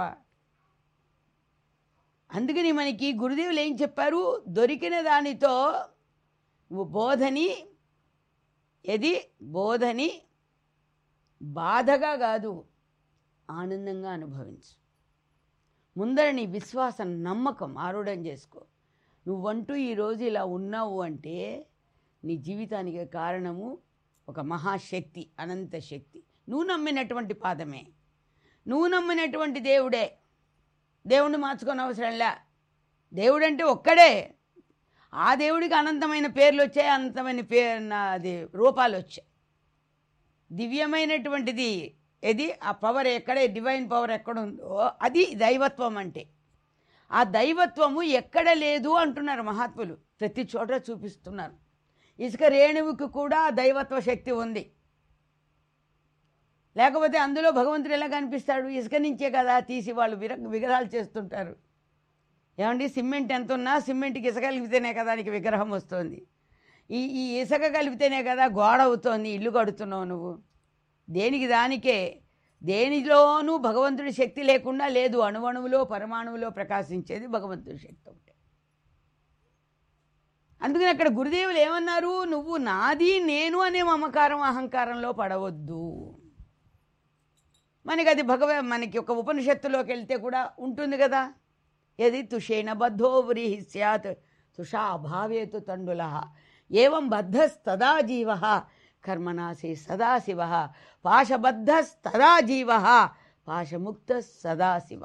అందుకని మనకి గురుదేవులు ఏం చెప్పారు దొరికిన దానితో నువ్వు బోధని ఎది బోధని బాధగా కాదు ఆనందంగా అనుభవించు ముందర నీ విశ్వాసం నమ్మకం ఆరుఢం చేసుకో నువ్వంటూ ఈరోజు ఇలా ఉన్నావు అంటే నీ జీవితానికి కారణము ఒక మహాశక్తి అనంత శక్తి నువ్వు నమ్మినటువంటి పాదమే నువ్వు నమ్మినటువంటి దేవుడే దేవుణ్ణి మార్చుకొని అవసరంలే దేవుడు అంటే ఒక్కడే ఆ దేవుడికి అనంతమైన పేర్లు వచ్చాయి అనంతమైన పే అది రూపాలు వచ్చాయి దివ్యమైనటువంటిది ఏది ఆ పవర్ ఎక్కడే డివైన్ పవర్ ఎక్కడ ఉందో అది దైవత్వం అంటే ఆ దైవత్వము ఎక్కడ లేదు అంటున్నారు మహాత్ములు ప్రతి చోట చూపిస్తున్నారు ఇసుక రేణువుకి కూడా ఆ దైవత్వ శక్తి ఉంది లేకపోతే అందులో భగవంతుడు ఎలా కనిపిస్తాడు ఇసుక నుంచే కదా తీసి వాళ్ళు విర విగ్రహాలు చేస్తుంటారు ఏమండి సిమెంట్ ఎంత ఉన్నా సిమెంట్కి ఇసుక కలిపితేనే కదా దానికి విగ్రహం వస్తుంది ఈ ఈ ఇసుక కలిపితేనే కదా గోడ అవుతోంది ఇల్లు కడుతున్నావు నువ్వు దేనికి దానికే దేనిలోనూ భగవంతుడి శక్తి లేకుండా లేదు అణువణువులో పరమాణువులో ప్రకాశించేది భగవంతుడి శక్తి ఒకటే అందుకని అక్కడ గురుదేవులు ఏమన్నారు నువ్వు నాది నేను అనే మమకారం అహంకారంలో పడవద్దు మనకి అది భగవ మనకి ఒక ఉపనిషత్తులోకి వెళ్తే కూడా ఉంటుంది కదా యది తుషేణ బద్ధో వ్రీహి స్యాత్ తుషా అభావేతు తండుల ఏం బద్ధస్తదా జీవ కర్మనాసి సదాశివ పాశబద్ధస్తదా జీవ పాశముక్త సదాశివ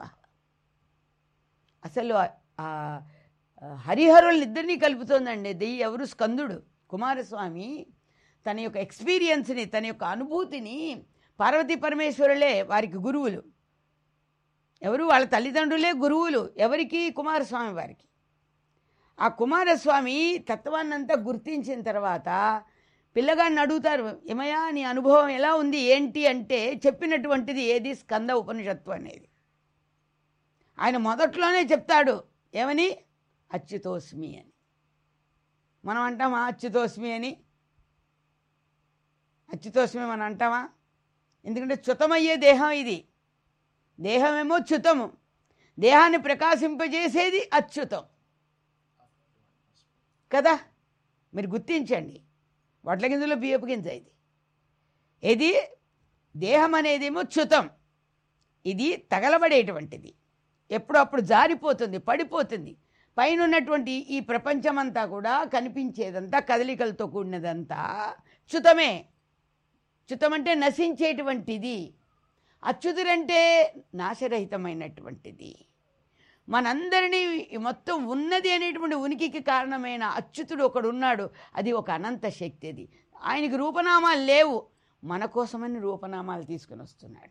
అసలు ఆ హరిహరులనిద్దరినీ కలుపుతోందండి ఇది ఎవరు స్కందుడు కుమారస్వామి తన యొక్క ఎక్స్పీరియన్స్ని తన యొక్క అనుభూతిని పార్వతీ పరమేశ్వరులే వారికి గురువులు ఎవరు వాళ్ళ తల్లిదండ్రులే గురువులు ఎవరికి కుమారస్వామి వారికి ఆ కుమారస్వామి తత్వాన్నంతా గుర్తించిన తర్వాత పిల్లగాడిని అడుగుతారు ఏమయ్యా నీ అనుభవం ఎలా ఉంది ఏంటి అంటే చెప్పినటువంటిది ఏది స్కంద ఉపనిషత్తు అనేది ఆయన మొదట్లోనే చెప్తాడు ఏమని అచ్యుతోస్మి అని మనం అంటామా అచ్యుతోస్మి అని అచ్యుతోస్మి మనం అంటామా ఎందుకంటే చ్యుతమయ్యే దేహం ఇది దేహమేమో చ్యుతము దేహాన్ని ప్రకాశింపజేసేది అచ్యుతం కదా మీరు గుర్తించండి వడ్ల గింజలో బియ్యపు గింజ ఇది ఇది దేహం అనేదేమో చ్యుతం ఇది తగలబడేటువంటిది ఎప్పుడప్పుడు జారిపోతుంది పడిపోతుంది పైన ఉన్నటువంటి ఈ ప్రపంచమంతా కూడా కనిపించేదంతా కదలికలతో కూడినదంతా చ్యుతమే చ్యుతం అంటే నశించేటువంటిది అచ్యుతుడంటే నాశరహితమైనటువంటిది మనందరినీ ఈ మొత్తం ఉన్నది అనేటువంటి ఉనికికి కారణమైన అచ్యుతుడు ఒకడు ఉన్నాడు అది ఒక అనంత శక్తి అది ఆయనకి రూపనామాలు లేవు మన కోసమని రూపనామాలు తీసుకుని వస్తున్నాడు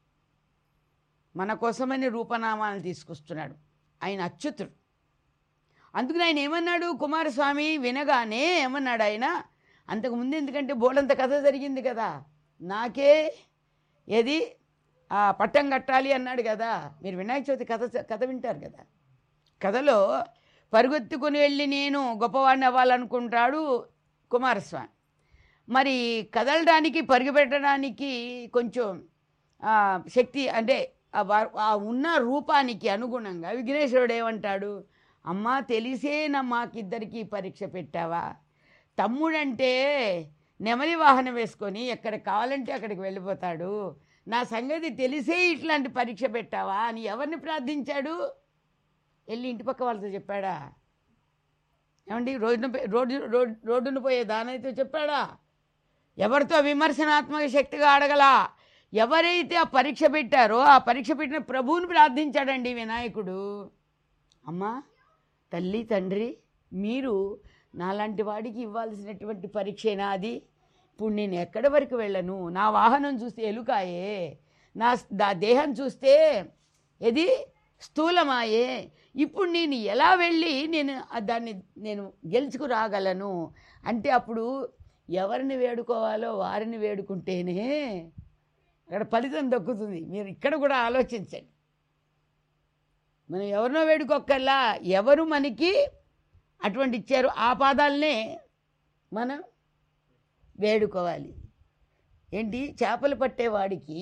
మన కోసమని రూపనామాలను తీసుకొస్తున్నాడు ఆయన అచ్యుతుడు అందుకని ఆయన ఏమన్నాడు కుమారస్వామి వినగానే ఏమన్నాడు ఆయన అంతకుముందు ఎందుకంటే బోడంత కథ జరిగింది కదా నాకే ఏది ఆ పట్టం కట్టాలి అన్నాడు కదా మీరు వినాయక చవితి కథ కథ వింటారు కదా కథలో పరుగెత్తుకుని వెళ్ళి నేను గొప్పవాడిని అవ్వాలనుకుంటాడు కుమారస్వామి మరి కదలడానికి పరుగుపెట్టడానికి కొంచెం ఆ, శక్తి అంటే ఆ వా- ఆ ఉన్న రూపానికి అనుగుణంగా విఘ్నేశ్వరుడు ఏమంటాడు అమ్మా తెలిసే నా మాకిద్దరికి పరీక్ష పెట్టావా తమ్ముడంటే నెమలి వాహనం వేసుకొని ఎక్కడ కావాలంటే అక్కడికి వెళ్ళిపోతాడు నా సంగతి తెలిసే ఇట్లాంటి పరీక్ష పెట్టావా అని ఎవరిని ప్రార్థించాడు వెళ్ళి ఇంటి పక్క వాళ్ళతో చెప్పాడా ఏమండి రోడ్డున పో- రోడ్డు రోడ్ రోడ్డున పోయే దానైతే చెప్పాడా ఎవరితో విమర్శనాత్మక శక్తిగా అడగలా ఎవరైతే ఆ పరీక్ష పెట్టారో ఆ పరీక్ష పెట్టిన ప్రభువుని ప్రార్థించాడండి వినాయకుడు అమ్మా తల్లి తండ్రి మీరు నాలాంటి వాడికి ఇవ్వాల్సినటువంటి పరీక్షేనా అది ఇప్పుడు నేను ఎక్కడి వరకు వెళ్ళను నా వాహనం చూస్తే ఎలుకాయే నా నా దేహం చూస్తే ఇది స్థూలమాయే ఇప్పుడు నేను ఎలా వెళ్ళి నేను ఆ దాన్ని నేను గెలుచుకు రాగలను అంటే అప్పుడు ఎవరిని వేడుకోవాలో వారిని వేడుకుంటేనే అక్కడ ఫలితం దక్కుతుంది మీరు ఇక్కడ కూడా ఆలోచించండి మనం ఎవరినో వేడుకోక్కల్లా ఎవరు మనకి అటువంటి ఇచ్చారు ఆ పాదాలనే మనం వేడుకోవాలి ఏంటి చేపలు పట్టేవాడికి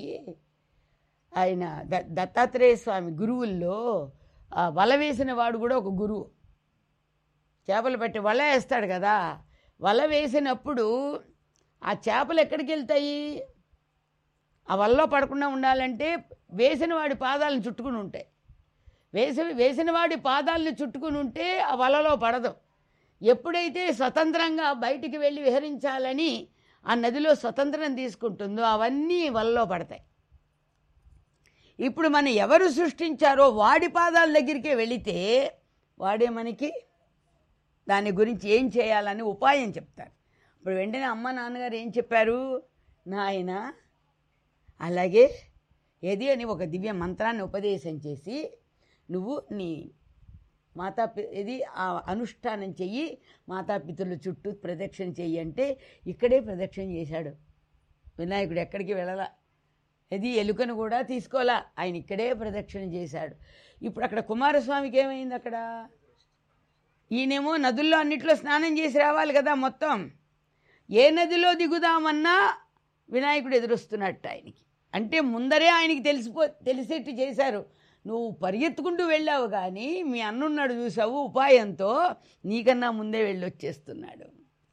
ఆయన ద దత్తాత్రేయ స్వామి గురువుల్లో ఆ వల వేసిన వాడు కూడా ఒక గురువు చేపలు పట్టి వల వేస్తాడు కదా వల వేసినప్పుడు ఆ చేపలు ఎక్కడికి వెళ్తాయి ఆ వలలో పడకుండా ఉండాలంటే వేసిన వాడి పాదాలను చుట్టుకుని ఉంటాయి వేసి వేసిన వాడి పాదాలను చుట్టుకుని ఉంటే ఆ వలలో పడదు ఎప్పుడైతే స్వతంత్రంగా బయటికి వెళ్ళి విహరించాలని ఆ నదిలో స్వతంత్రం తీసుకుంటుందో అవన్నీ వలలో పడతాయి ఇప్పుడు మనం ఎవరు సృష్టించారో వాడి పాదాల దగ్గరికే వెళితే వాడే మనకి దాని గురించి ఏం చేయాలని ఉపాయం చెప్తారు ఇప్పుడు వెంటనే అమ్మ నాన్నగారు ఏం చెప్పారు నాయన అలాగే ఏది అని ఒక దివ్య మంత్రాన్ని ఉపదేశం చేసి నువ్వు నీ మాతా పి- ఇది ఆ అనుష్ఠానం చెయ్యి మాతాపితృల చుట్టూ ప్రదక్షిణ చెయ్యి అంటే ఇక్కడే ప్రదక్షిణ చేశాడు వినాయకుడు ఎక్కడికి వెళ్ళలా ఇది ఎలుకను కూడా తీసుకోలా ఆయన ఇక్కడే ప్రదక్షిణ చేశాడు ఇప్పుడు అక్కడ కుమారస్వామికి ఏమైంది అక్కడ ఈయనేమో నదుల్లో అన్నిట్లో స్నానం చేసి రావాలి కదా మొత్తం ఏ నదిలో దిగుదామన్నా వినాయకుడు ఎదురొస్తున్నట్టు ఆయనకి అంటే ముందరే ఆయనకి తెలిసిపో తెలిసేట్టు చేశారు నువ్వు పరిగెత్తుకుంటూ వెళ్ళావు కానీ మీ అన్నున్నాడు చూసావు ఉపాయంతో నీకన్నా ముందే వెళ్ళొచ్చేస్తున్నాడు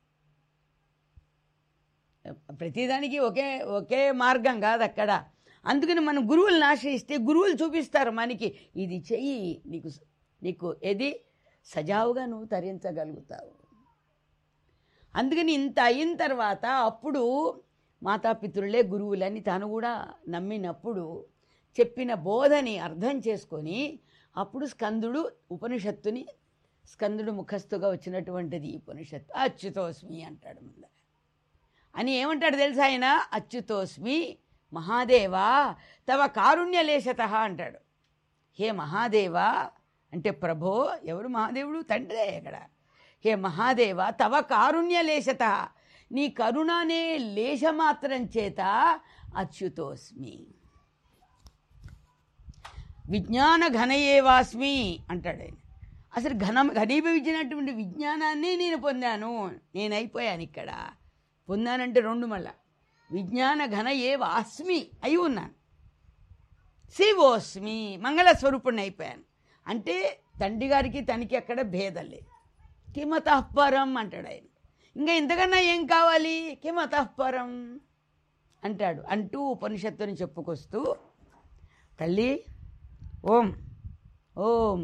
ప్రతిదానికి ఒకే ఒకే మార్గం కాదు అక్కడ అందుకని మనం గురువులను ఆశ్రయిస్తే గురువులు చూపిస్తారు మనకి ఇది చెయ్యి నీకు నీకు ఏది సజావుగా నువ్వు తరించగలుగుతావు అందుకని ఇంత అయిన తర్వాత అప్పుడు మాతాపితృలే గురువులని తాను కూడా నమ్మినప్పుడు చెప్పిన బోధని అర్థం చేసుకొని అప్పుడు స్కందుడు ఉపనిషత్తుని స్కందుడు ముఖస్థుగా వచ్చినటువంటిది ఈ ఉపనిషత్తు అచ్యుతోస్మి అంటాడు ముందర అని ఏమంటాడు తెలుసా ఆయన అచ్యుతోస్మి మహాదేవా తవ కారుణ్యలేశత అంటాడు హే మహాదేవా అంటే ప్రభో ఎవరు మహాదేవుడు తండ్రే ఇక్కడ హే మహాదేవ తవ కారుణ్యలేశత నీ కరుణనే లేశమాత్రం చేత అచ్యుతోస్మి విజ్ఞాన ఘనయేవాస్మి అంటాడు ఆయన అసలు ఘన ఘనీభవించినటువంటి విజ్ఞానాన్ని నేను పొందాను నేను అయిపోయాను ఇక్కడ పొందానంటే రెండు మళ్ళా విజ్ఞాన ఘన ఏవ అస్మి అయి ఉన్నాను శివోస్మి మంగళ స్వరూపుణ్ణి అయిపోయాను అంటే తండ్రి గారికి తనకి అక్కడ భేదం లేదు కిమతఃపరం అంటాడు ఆయన ఇంకా ఇంతకన్నా ఏం కావాలి కిమతఃపరం అంటాడు అంటూ ఉపనిషత్తుని చెప్పుకొస్తూ తల్లి ఓం ఓం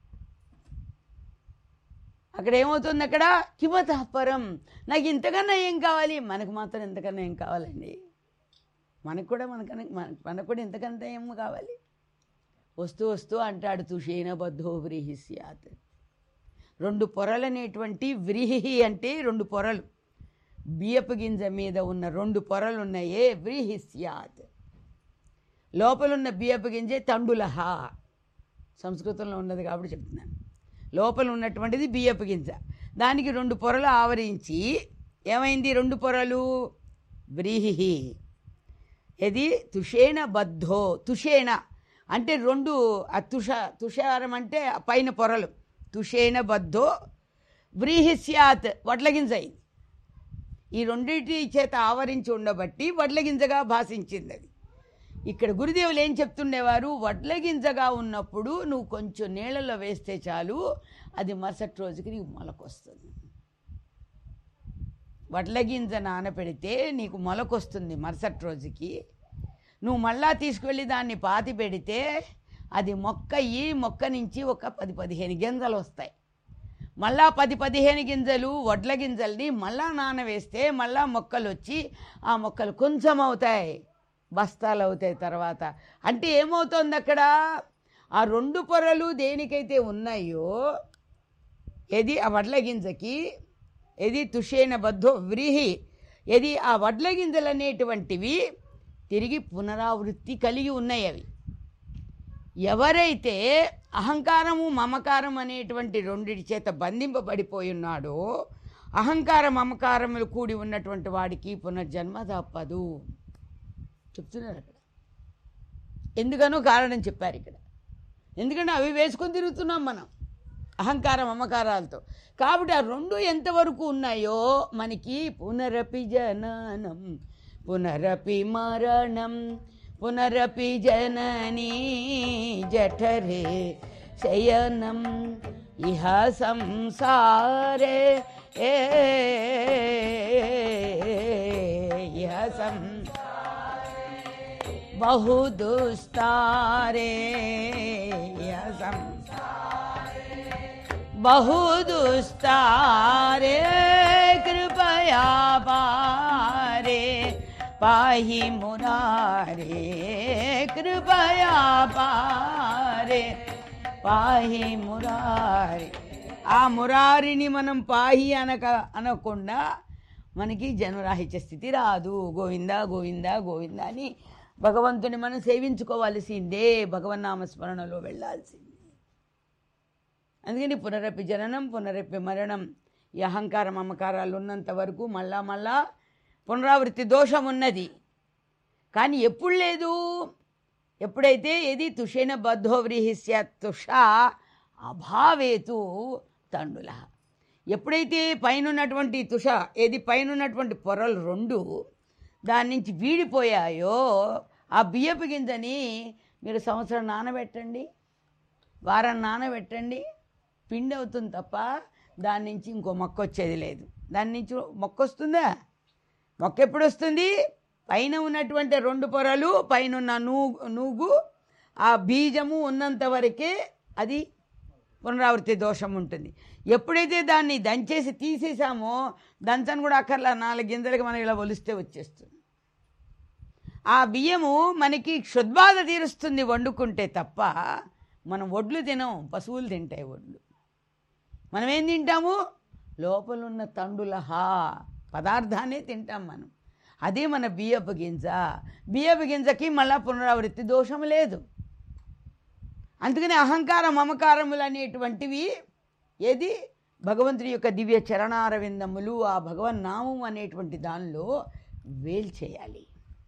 అక్కడ ఏమవుతుంది అక్కడ కిమతఃపరం నాకు ఇంతకన్నా ఏం కావాలి మనకు మాత్రం ఇంతకన్నా ఏం కావాలండి మనకు కూడా మనకన్నా మన- మనకు కూడా ఇంతకంటే ఏం కావాలి వస్తూ వస్తూ అంటాడు తుషేన బద్ధో వ్రీహి స్యాత్ రెండు పొరలనేటువంటి వ్రీహి అంటే రెండు పొరలు బియ్యపు గింజ మీద ఉన్న రెండు పొరలు ఉన్నాయే వ్రీహి స్యాత్ లోపలున్న బియ్యపు గింజే తండులహ సంస్కృతంలో ఉన్నది కాబట్టి చెప్తున్నాను లోపల ఉన్నటువంటిది బియ్యపు గింజ దానికి రెండు పొరలు ఆవరించి ఏమైంది రెండు పొరలు వ్రీహి ఇది తుషేణ బద్ధో తుషేణ అంటే రెండు ఆ తుష తుషారం అంటే ఆ పైన పొరలు తుషేణ బద్ధో వ్రీహి స్యాత్ వడ్లగింజ అయింది ఈ రెండింటి చేత ఆవరించి ఉండబట్టి వడ్లగింజగా భాషించింది అది ఇక్కడ గురుదేవులు ఏం చెప్తుండేవారు వడ్లగింజగా ఉన్నప్పుడు నువ్వు కొంచెం నీళ్ళలో వేస్తే చాలు అది మరుసటి రోజుకి నీకు మొలకొస్తుంది వడ్లగింజ నానపెడితే నీకు మొలకొస్తుంది మరుసటి రోజుకి నువ్వు మళ్ళా తీసుకువెళ్ళి దాన్ని పాతి పెడితే అది మొక్క ఈ మొక్క నుంచి ఒక పది పదిహేను గింజలు వస్తాయి మళ్ళా పది పదిహేను గింజలు వడ్ల గింజల్ని మళ్ళా నానవేస్తే మళ్ళా మొక్కలు వచ్చి ఆ మొక్కలు కొంచెం అవుతాయి బస్తాలు అవుతాయి తర్వాత అంటే ఏమవుతుంది అక్కడ ఆ రెండు పొరలు దేనికైతే ఉన్నాయో ఏది ఆ వడ్ల గింజకి ఏది తుషేణ బద్ధో వ్రీహి ఏది ఆ వడ్ల గింజలు అనేటువంటివి తిరిగి పునరావృత్తి కలిగి ఉన్నాయి అవి ఎవరైతే అహంకారము మమకారం అనేటువంటి రెండిటి చేత బంధింపబడిపోయి ఉన్నాడో అహంకార మమకారములు కూడి ఉన్నటువంటి వాడికి పునర్జన్మ తప్పదు చెప్తున్నారు అక్కడ ఎందుకనో కారణం చెప్పారు ఇక్కడ ఎందుకంటే అవి వేసుకొని తిరుగుతున్నాం మనం అహంకార మమకారాలతో కాబట్టి ఆ రెండు ఎంతవరకు ఉన్నాయో మనకి పునరపి జననం పునరపి మరణం పునరపి జననీ జఠరే శయనం ఇహ సంసారే ఏ ఇహ సంసారే बहु दुस्तारे यसम बहु दुस्तारे कृपया पारे पाहि मुरारे कृपया పారే పాహి మురారి ఆ మురారిని మనం పాహి అనక అనకుండా మనకి జన్మరాహిత్య స్థితి రాదు గోవింద గోవింద గోవింద అని భగవంతుని మనం సేవించుకోవాల్సిందే భగవన్నామ స్మరణలో వెళ్ళాల్సిందే అందుకని పునరపి జననం పునరపి మరణం ఈ అహంకార మమకారాలు ఉన్నంత వరకు మళ్ళా మళ్ళా పునరావృత్తి దోషం ఉన్నది కానీ ఎప్పుడు లేదు ఎప్పుడైతే ఏది తుషేణ బద్ధో వ్రీహిస్య తుష అభావేతు తండుల ఎప్పుడైతే పైన ఉన్నటువంటి తుష ఏది పైన ఉన్నటువంటి పొరలు రెండు దాని నుంచి వీడిపోయాయో ఆ బియ్యపు గింజని మీరు సంవత్సరం నానబెట్టండి వారం నానబెట్టండి పిండి అవుతుంది తప్ప దాని నుంచి ఇంకో మొక్క వచ్చేది లేదు దాని నుంచి మొక్క వస్తుందా మొక్క ఎప్పుడు వస్తుంది పైన ఉన్నటువంటి రెండు పొరలు పైన ఉన్న నూగు నూగు ఆ బీజము ఉన్నంత వరకే అది పునరావృతి దోషం ఉంటుంది ఎప్పుడైతే దాన్ని దంచేసి తీసేసామో దంచని కూడా అక్కర్లా నాలుగు గింజలకి మనం ఇలా ఒలిస్తే వచ్చేస్తుంది ఆ బియ్యము మనకి క్షుద్బాధ తీరుస్తుంది వండుకుంటే తప్ప మనం వడ్లు తినం పశువులు తింటాయి వడ్లు మనం ఏం తింటాము లోపలున్న తండుల హా పదార్థాన్నే తింటాం మనం అదే మన బియ్యపు గింజ బియ్యపు గింజకి మళ్ళా పునరావృత్తి దోషం లేదు అందుకని అహంకార మమకారములు అనేటువంటివి ఏది భగవంతుడి యొక్క దివ్య చరణారవిందములు ఆ భగవన్ నామం అనేటువంటి దానిలో వేల్చేయాలి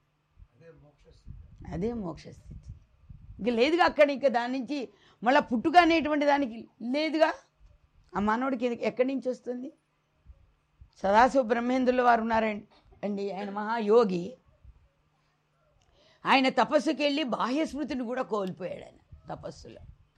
అదే మోక్షస్థితి ఇంక లేదుగా అక్కడ ఇంకా దాని నుంచి మళ్ళీ పుట్టుక అనేటువంటి దానికి లేదుగా ఆ మానవుడికి ఇది ఎక్కడి నుంచి వస్తుంది సదాశివ బ్రహ్మేంద్రుల వారు ఉన్నారండి అండి ఆయన మహాయోగి ఆయన తపస్సుకి వెళ్ళి బాహ్య స్మృతిని కూడా కోల్పోయాడు ఆయన తపస్సులో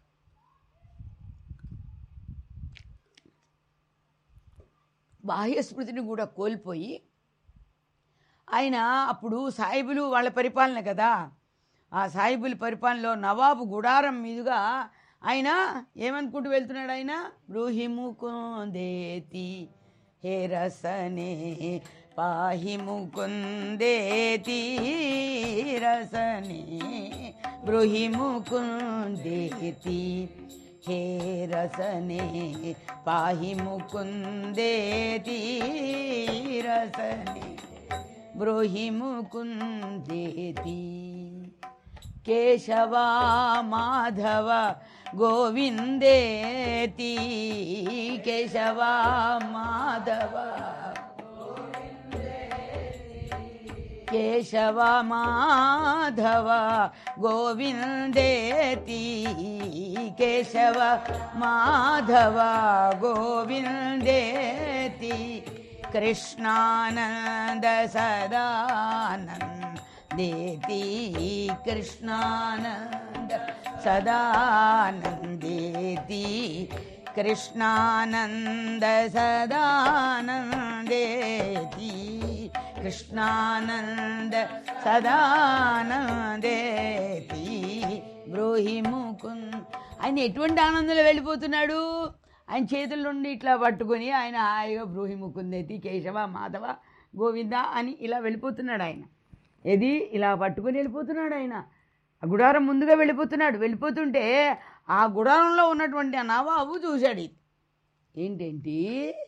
బాహ్య స్మృతిని కూడా కోల్పోయి ఆయన అప్పుడు సాయిబులు వాళ్ళ పరిపాలన కదా ఆ సాయిబుల పరిపాలనలో నవాబు గుడారం మీదుగా ఆయన ఏమనుకుంటూ వెళ్తున్నాడు ఆయన బ్రూహి ముకుందేతి హే రసనే పాహి ముకుందేతి రసనే బ్రూహి ముకుందేతి హే రసనే పాహి ముకుందేతి రసనే బ్రూహి ముకుందేతి కేశవ మాధవ గోవిందేతి కేశవ మాధవ కేశవ మాధవ గోవిందేతి కేశవ మాధవ గోవిందేతి కృష్ణానంద సదానందేతి కృష్ణానంద సదానందేతి కృష్ణానంద సదానందేతి కృష్ణానంద సదానందేతి బ్రూహి ముకున్ ఆయన ఎటువంటి ఆనందంలో వెళ్ళిపోతున్నాడు ఆయన చేతుల నుండి ఇట్లా పట్టుకొని ఆయన హాయిగా బ్రూహి ముకుందేతి కేశవ మాధవ గోవింద అని ఇలా వెళ్ళిపోతున్నాడు ఆయన ఏది ఇలా పట్టుకొని వెళ్ళిపోతున్నాడు ఆయన ఆ గుడారం ముందుగా వెళ్ళిపోతున్నాడు వెళ్ళిపోతుంటే ఆ గుడారంలో ఉన్నటువంటి ఆ నవాబు చూశాడు ఇది ఏంటేంటి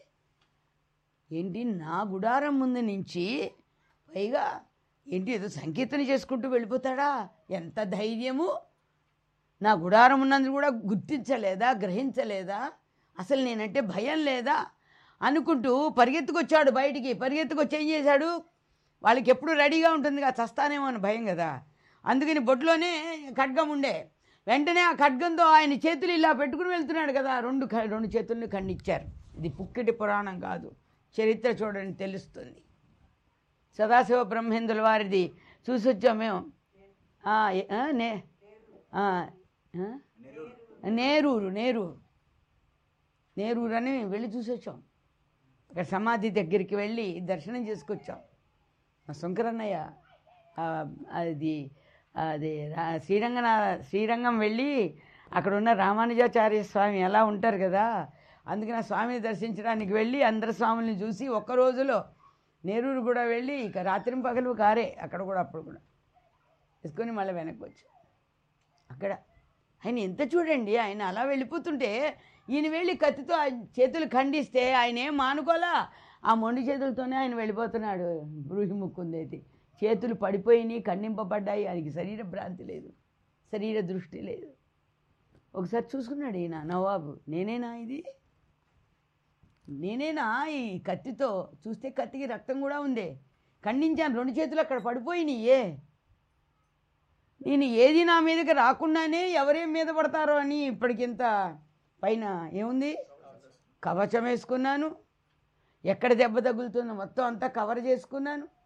ఏంటి నా గుడారం ముందు నుంచి పైగా ఏంటి ఏదో సంకీర్తన చేసుకుంటూ వెళ్ళిపోతాడా ఎంత ధైర్యము నా గుడారం ఉన్నందుకు కూడా గుర్తించలేదా గ్రహించలేదా అసలు నేనంటే భయం లేదా అనుకుంటూ పరిగెత్తుకొచ్చాడు బయటికి పరిగెత్తుకొచ్చి ఏం చేశాడు వాళ్ళకి ఎప్పుడు రెడీగా ఉంటుంది కదా చస్తానేమో అని భయం కదా అందుకని బొడ్లోనే ఖడ్గం ఉండే వెంటనే ఆ ఖడ్గంతో ఆయన చేతులు ఇలా పెట్టుకుని వెళ్తున్నాడు కదా రెండు ఖ- రెండు చేతుల్ని ఖండించారు ఇది పుక్కిటి పురాణం కాదు చరిత్ర చూడండి తెలుస్తుంది సదాశివ బ్రహ్మేంద్రుల వారిది చూసొచ్చాం మేము ఆ, ఏ- ఆ, నే ఆ, ఆ? నేరూరు నేరూరు నేరూరు అని వెళ్ళి చూసొచ్చాం అక్కడ సమాధి దగ్గరికి వెళ్ళి దర్శనం చేసుకొచ్చాం మా శంకరన్నయ్య ఆ, అది అది రా- శ్రీరంగన శ్రీరంగం వెళ్ళి అక్కడ ఉన్న రామానుజాచార్య స్వామి ఎలా ఉంటారు కదా అందుకని ఆ స్వామిని దర్శించడానికి వెళ్ళి అందరి స్వాముల్ని చూసి ఒక్క రోజులో నేరూరు కూడా వెళ్ళి ఇక రాత్రి పగలు కారే అక్కడ కూడా అప్పుడు కూడా తీసుకొని మళ్ళీ వెనక్కి వచ్చి అక్కడ ఆయన ఎంత చూడండి ఆయన అలా వెళ్ళిపోతుంటే ఈయన వెళ్ళి కత్తితో ఆయన చేతులు ఖండిస్తే ఆయన ఏం మానుకోలా ఆ మొండి చేతులతోనే ఆయన వెళ్ళిపోతున్నాడు బ్రూహి ముక్కుందేది చేతులు పడిపోయినాయి ఖండింపబడ్డాయి ఆయనకి శరీర భ్రాంతి లేదు శరీర దృష్టి లేదు ఒకసారి చూసుకున్నాడు ఈయన నవాబు నేనేనా ఇది నేనేనా ఈ కత్తితో చూస్తే కత్తికి రక్తం కూడా ఉంది ఖండించాను రెండు చేతులు అక్కడ పడిపోయినాయే నేను ఏది నా మీదకి రాకుండానే ఎవరేం మీద పడతారో అని ఇప్పటికింత పైన ఏముంది కవచం వేసుకున్నాను ఎక్కడ దెబ్బ తగులుతుందో మొత్తం అంతా కవర్ చేసుకున్నాను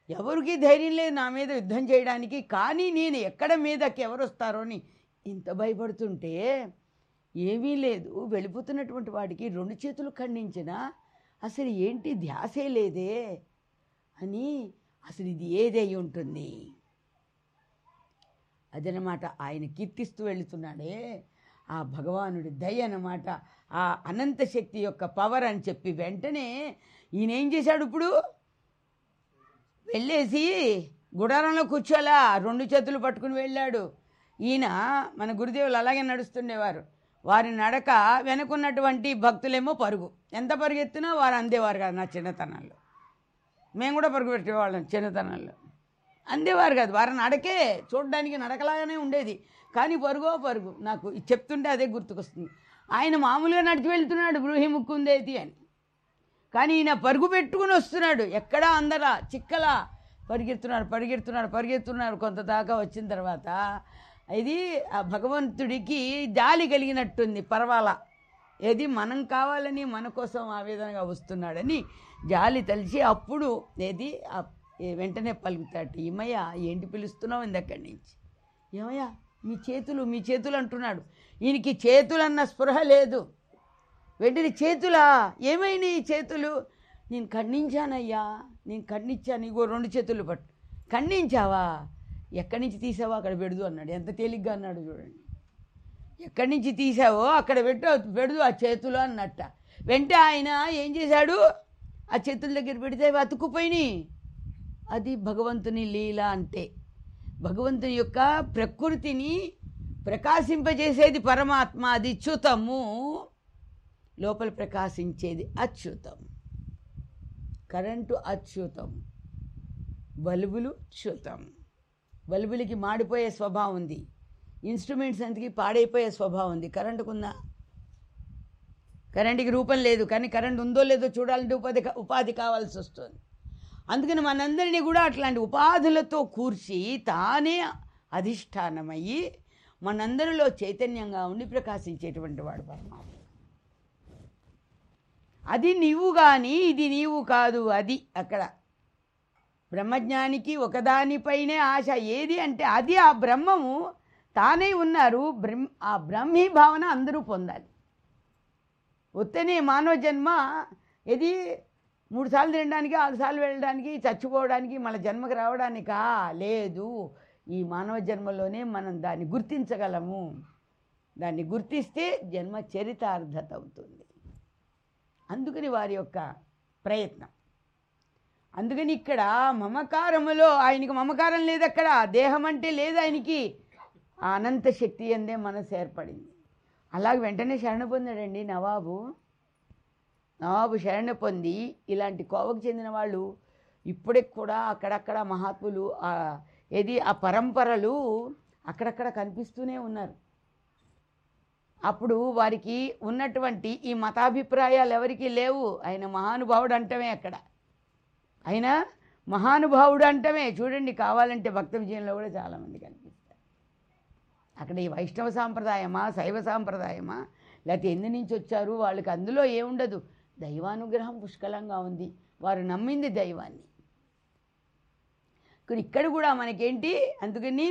ఎవరికి ధైర్యం లేదు నా మీద యుద్ధం చేయడానికి కానీ నేను ఎక్కడ మీదకి ఎవరు వస్తారో అని ఇంత భయపడుతుంటే ఏమీ లేదు వెళ్ళిపోతున్నటువంటి వాడికి రెండు చేతులు ఖండించినా అసలు ఏంటి ధ్యాసే లేదే అని అసలు ఇది ఏదై ఉంటుంది అదనమాట ఆయన కీర్తిస్తూ వెళుతున్నాడే ఆ భగవానుడి దయ అన్నమాట ఆ అనంత శక్తి యొక్క పవర్ అని చెప్పి వెంటనే ఈయన ఏం చేశాడు ఇప్పుడు వెళ్ళేసి గుడారంలో కూర్చోలా రెండు చేతులు పట్టుకుని వెళ్ళాడు ఈయన మన గురుదేవులు అలాగే నడుస్తుండేవారు వారి నడక వెనుకున్నటువంటి భక్తులేమో పరుగు ఎంత పరుగెత్తినా వారు అందేవారు కాదు నా చిన్నతనంలో మేము కూడా పరుగు పెట్టేవాళ్ళం చిన్నతనంలో అందేవారు కాదు వారి నడకే చూడడానికి నడకలాగానే ఉండేది కానీ పరుగో పరుగు నాకు ఇది చెప్తుంటే అదే గుర్తుకొస్తుంది ఆయన మామూలుగా నడిచి వెళ్తున్నాడు బ్రూహి ముక్కుందేతి అని కానీ ఈయన పరుగు పెట్టుకుని వస్తున్నాడు ఎక్కడా అందరా చిక్కలా పరిగెత్తున్నాడు పరిగెత్తున్నాడు పరిగెత్తున్నాడు కొంత దాకా వచ్చిన తర్వాత ఇది ఆ భగవంతుడికి జాలి కలిగినట్టుంది పర్వాలా ఏది మనం కావాలని మన కోసం ఆ విధంగా వస్తున్నాడని జాలి తలిచి అప్పుడు ఏది ఆ ఏ వెంటనే పలుకుతాడు ఏమయ్యా ఏంటి పిలుస్తున్నావు ఇందక్కడి నుంచి ఏమయ్యా మీ చేతులు మీ చేతులు అంటున్నాడు ఈయనకి చేతులన్న స్పృహ లేదు వెంటనే చేతులా ఏమైనా ఈ చేతులు నేను ఖండించానయ్యా నేను ఖండించాను ఇగో రెండు చేతులు పట్టు ఖండించావా ఎక్కడి నుంచి తీసావో అక్కడ పెడదు అన్నాడు ఎంత తేలిగ్గా అన్నాడు చూడండి ఎక్కడి నుంచి తీసావో అక్కడ పెట్టు పెడదు ఆ చేతులు అన్నట్ట వెంట ఆయన ఏం చేశాడు ఆ చేతుల దగ్గర పెడితే అవి అతుక్కుపోయినాయి అది భగవంతుని లీల అంటే భగవంతుని యొక్క ప్రకృతిని ప్రకాశింపజేసేది పరమాత్మ అది చ్యుతము లోపల ప్రకాశించేది అచ్యుతం కరెంటు అచ్యుతం బల్బులు చ్యుతం బల్బులకి మాడిపోయే స్వభావం ఉంది ఇన్స్ట్రుమెంట్స్ అంతకి పాడైపోయే స్వభావం ఉంది కరెంటుకుందా కరెంటుకి రూపం లేదు కానీ కరెంట్ ఉందో లేదో చూడాలంటే ఉపాధి కా- ఉపాధి కావాల్సి వస్తుంది అందుకని మనందరినీ కూడా అట్లాంటి ఉపాధులతో కూర్చి తానే అధిష్టానమయ్యి మనందరిలో చైతన్యంగా ఉండి ప్రకాశించేటువంటి వాడు పరమాత్మ అది నీవు కానీ ఇది నీవు కాదు అది అక్కడ బ్రహ్మజ్ఞానికి ఒకదానిపైనే ఆశ ఏది అంటే అది ఆ బ్రహ్మము తానే ఉన్నారు బ్రహ్మ ఆ బ్రహ్మీ భావన అందరూ పొందాలి వస్తేనే మానవ జన్మ ఇది మూడు సార్లు తినడానికి ఆరు సార్లు వెళ్ళడానికి చచ్చిపోవడానికి మన జన్మకు రావడానికా లేదు ఈ మానవ జన్మలోనే మనం దాన్ని గుర్తించగలము దాన్ని గుర్తిస్తే జన్మ చరితార్థత అవుతుంది అందుకని వారి యొక్క ప్రయత్నం అందుకని ఇక్కడ మమకారములో ఆయనకి మమకారం లేదు అక్కడ దేహం అంటే లేదు ఆయనకి ఆ అనంత శక్తి అందే మనసు ఏర్పడింది అలాగే వెంటనే శరణ పొందాడండి నవాబు నవాబు శరణ పొంది ఇలాంటి కోవకు చెందిన వాళ్ళు ఇప్పటికి కూడా అక్కడక్కడ మహాత్ములు ఆ ఏది ఆ పరంపరలు అక్కడక్కడ కనిపిస్తూనే ఉన్నారు అప్పుడు వారికి ఉన్నటువంటి ఈ మతాభిప్రాయాలు ఎవరికీ లేవు ఆయన మహానుభావుడు అంటమే అక్కడ ఆయన మహానుభావుడు అంటమే చూడండి కావాలంటే భక్త విజయంలో కూడా చాలామంది కనిపిస్తారు అక్కడ ఈ వైష్ణవ సాంప్రదాయమా శైవ సాంప్రదాయమా లేకపోతే ఎందు నుంచి వచ్చారు వాళ్ళకి అందులో ఏముండదు దైవానుగ్రహం పుష్కలంగా ఉంది వారు నమ్మింది దైవాన్ని కానీ ఇక్కడ కూడా మనకేంటి అందుకని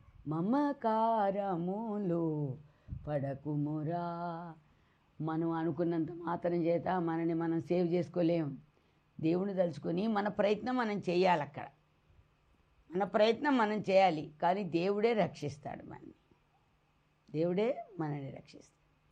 మమకారములో పడకుమురా మనం అనుకున్నంత మాత్రం చేత మనని మనం సేవ్ చేసుకోలేం దేవుని తలుచుకొని మన ప్రయత్నం మనం చేయాలి అక్కడ మన ప్రయత్నం మనం చేయాలి కానీ దేవుడే రక్షిస్తాడు మనని దేవుడే మనని రక్షిస్తాడు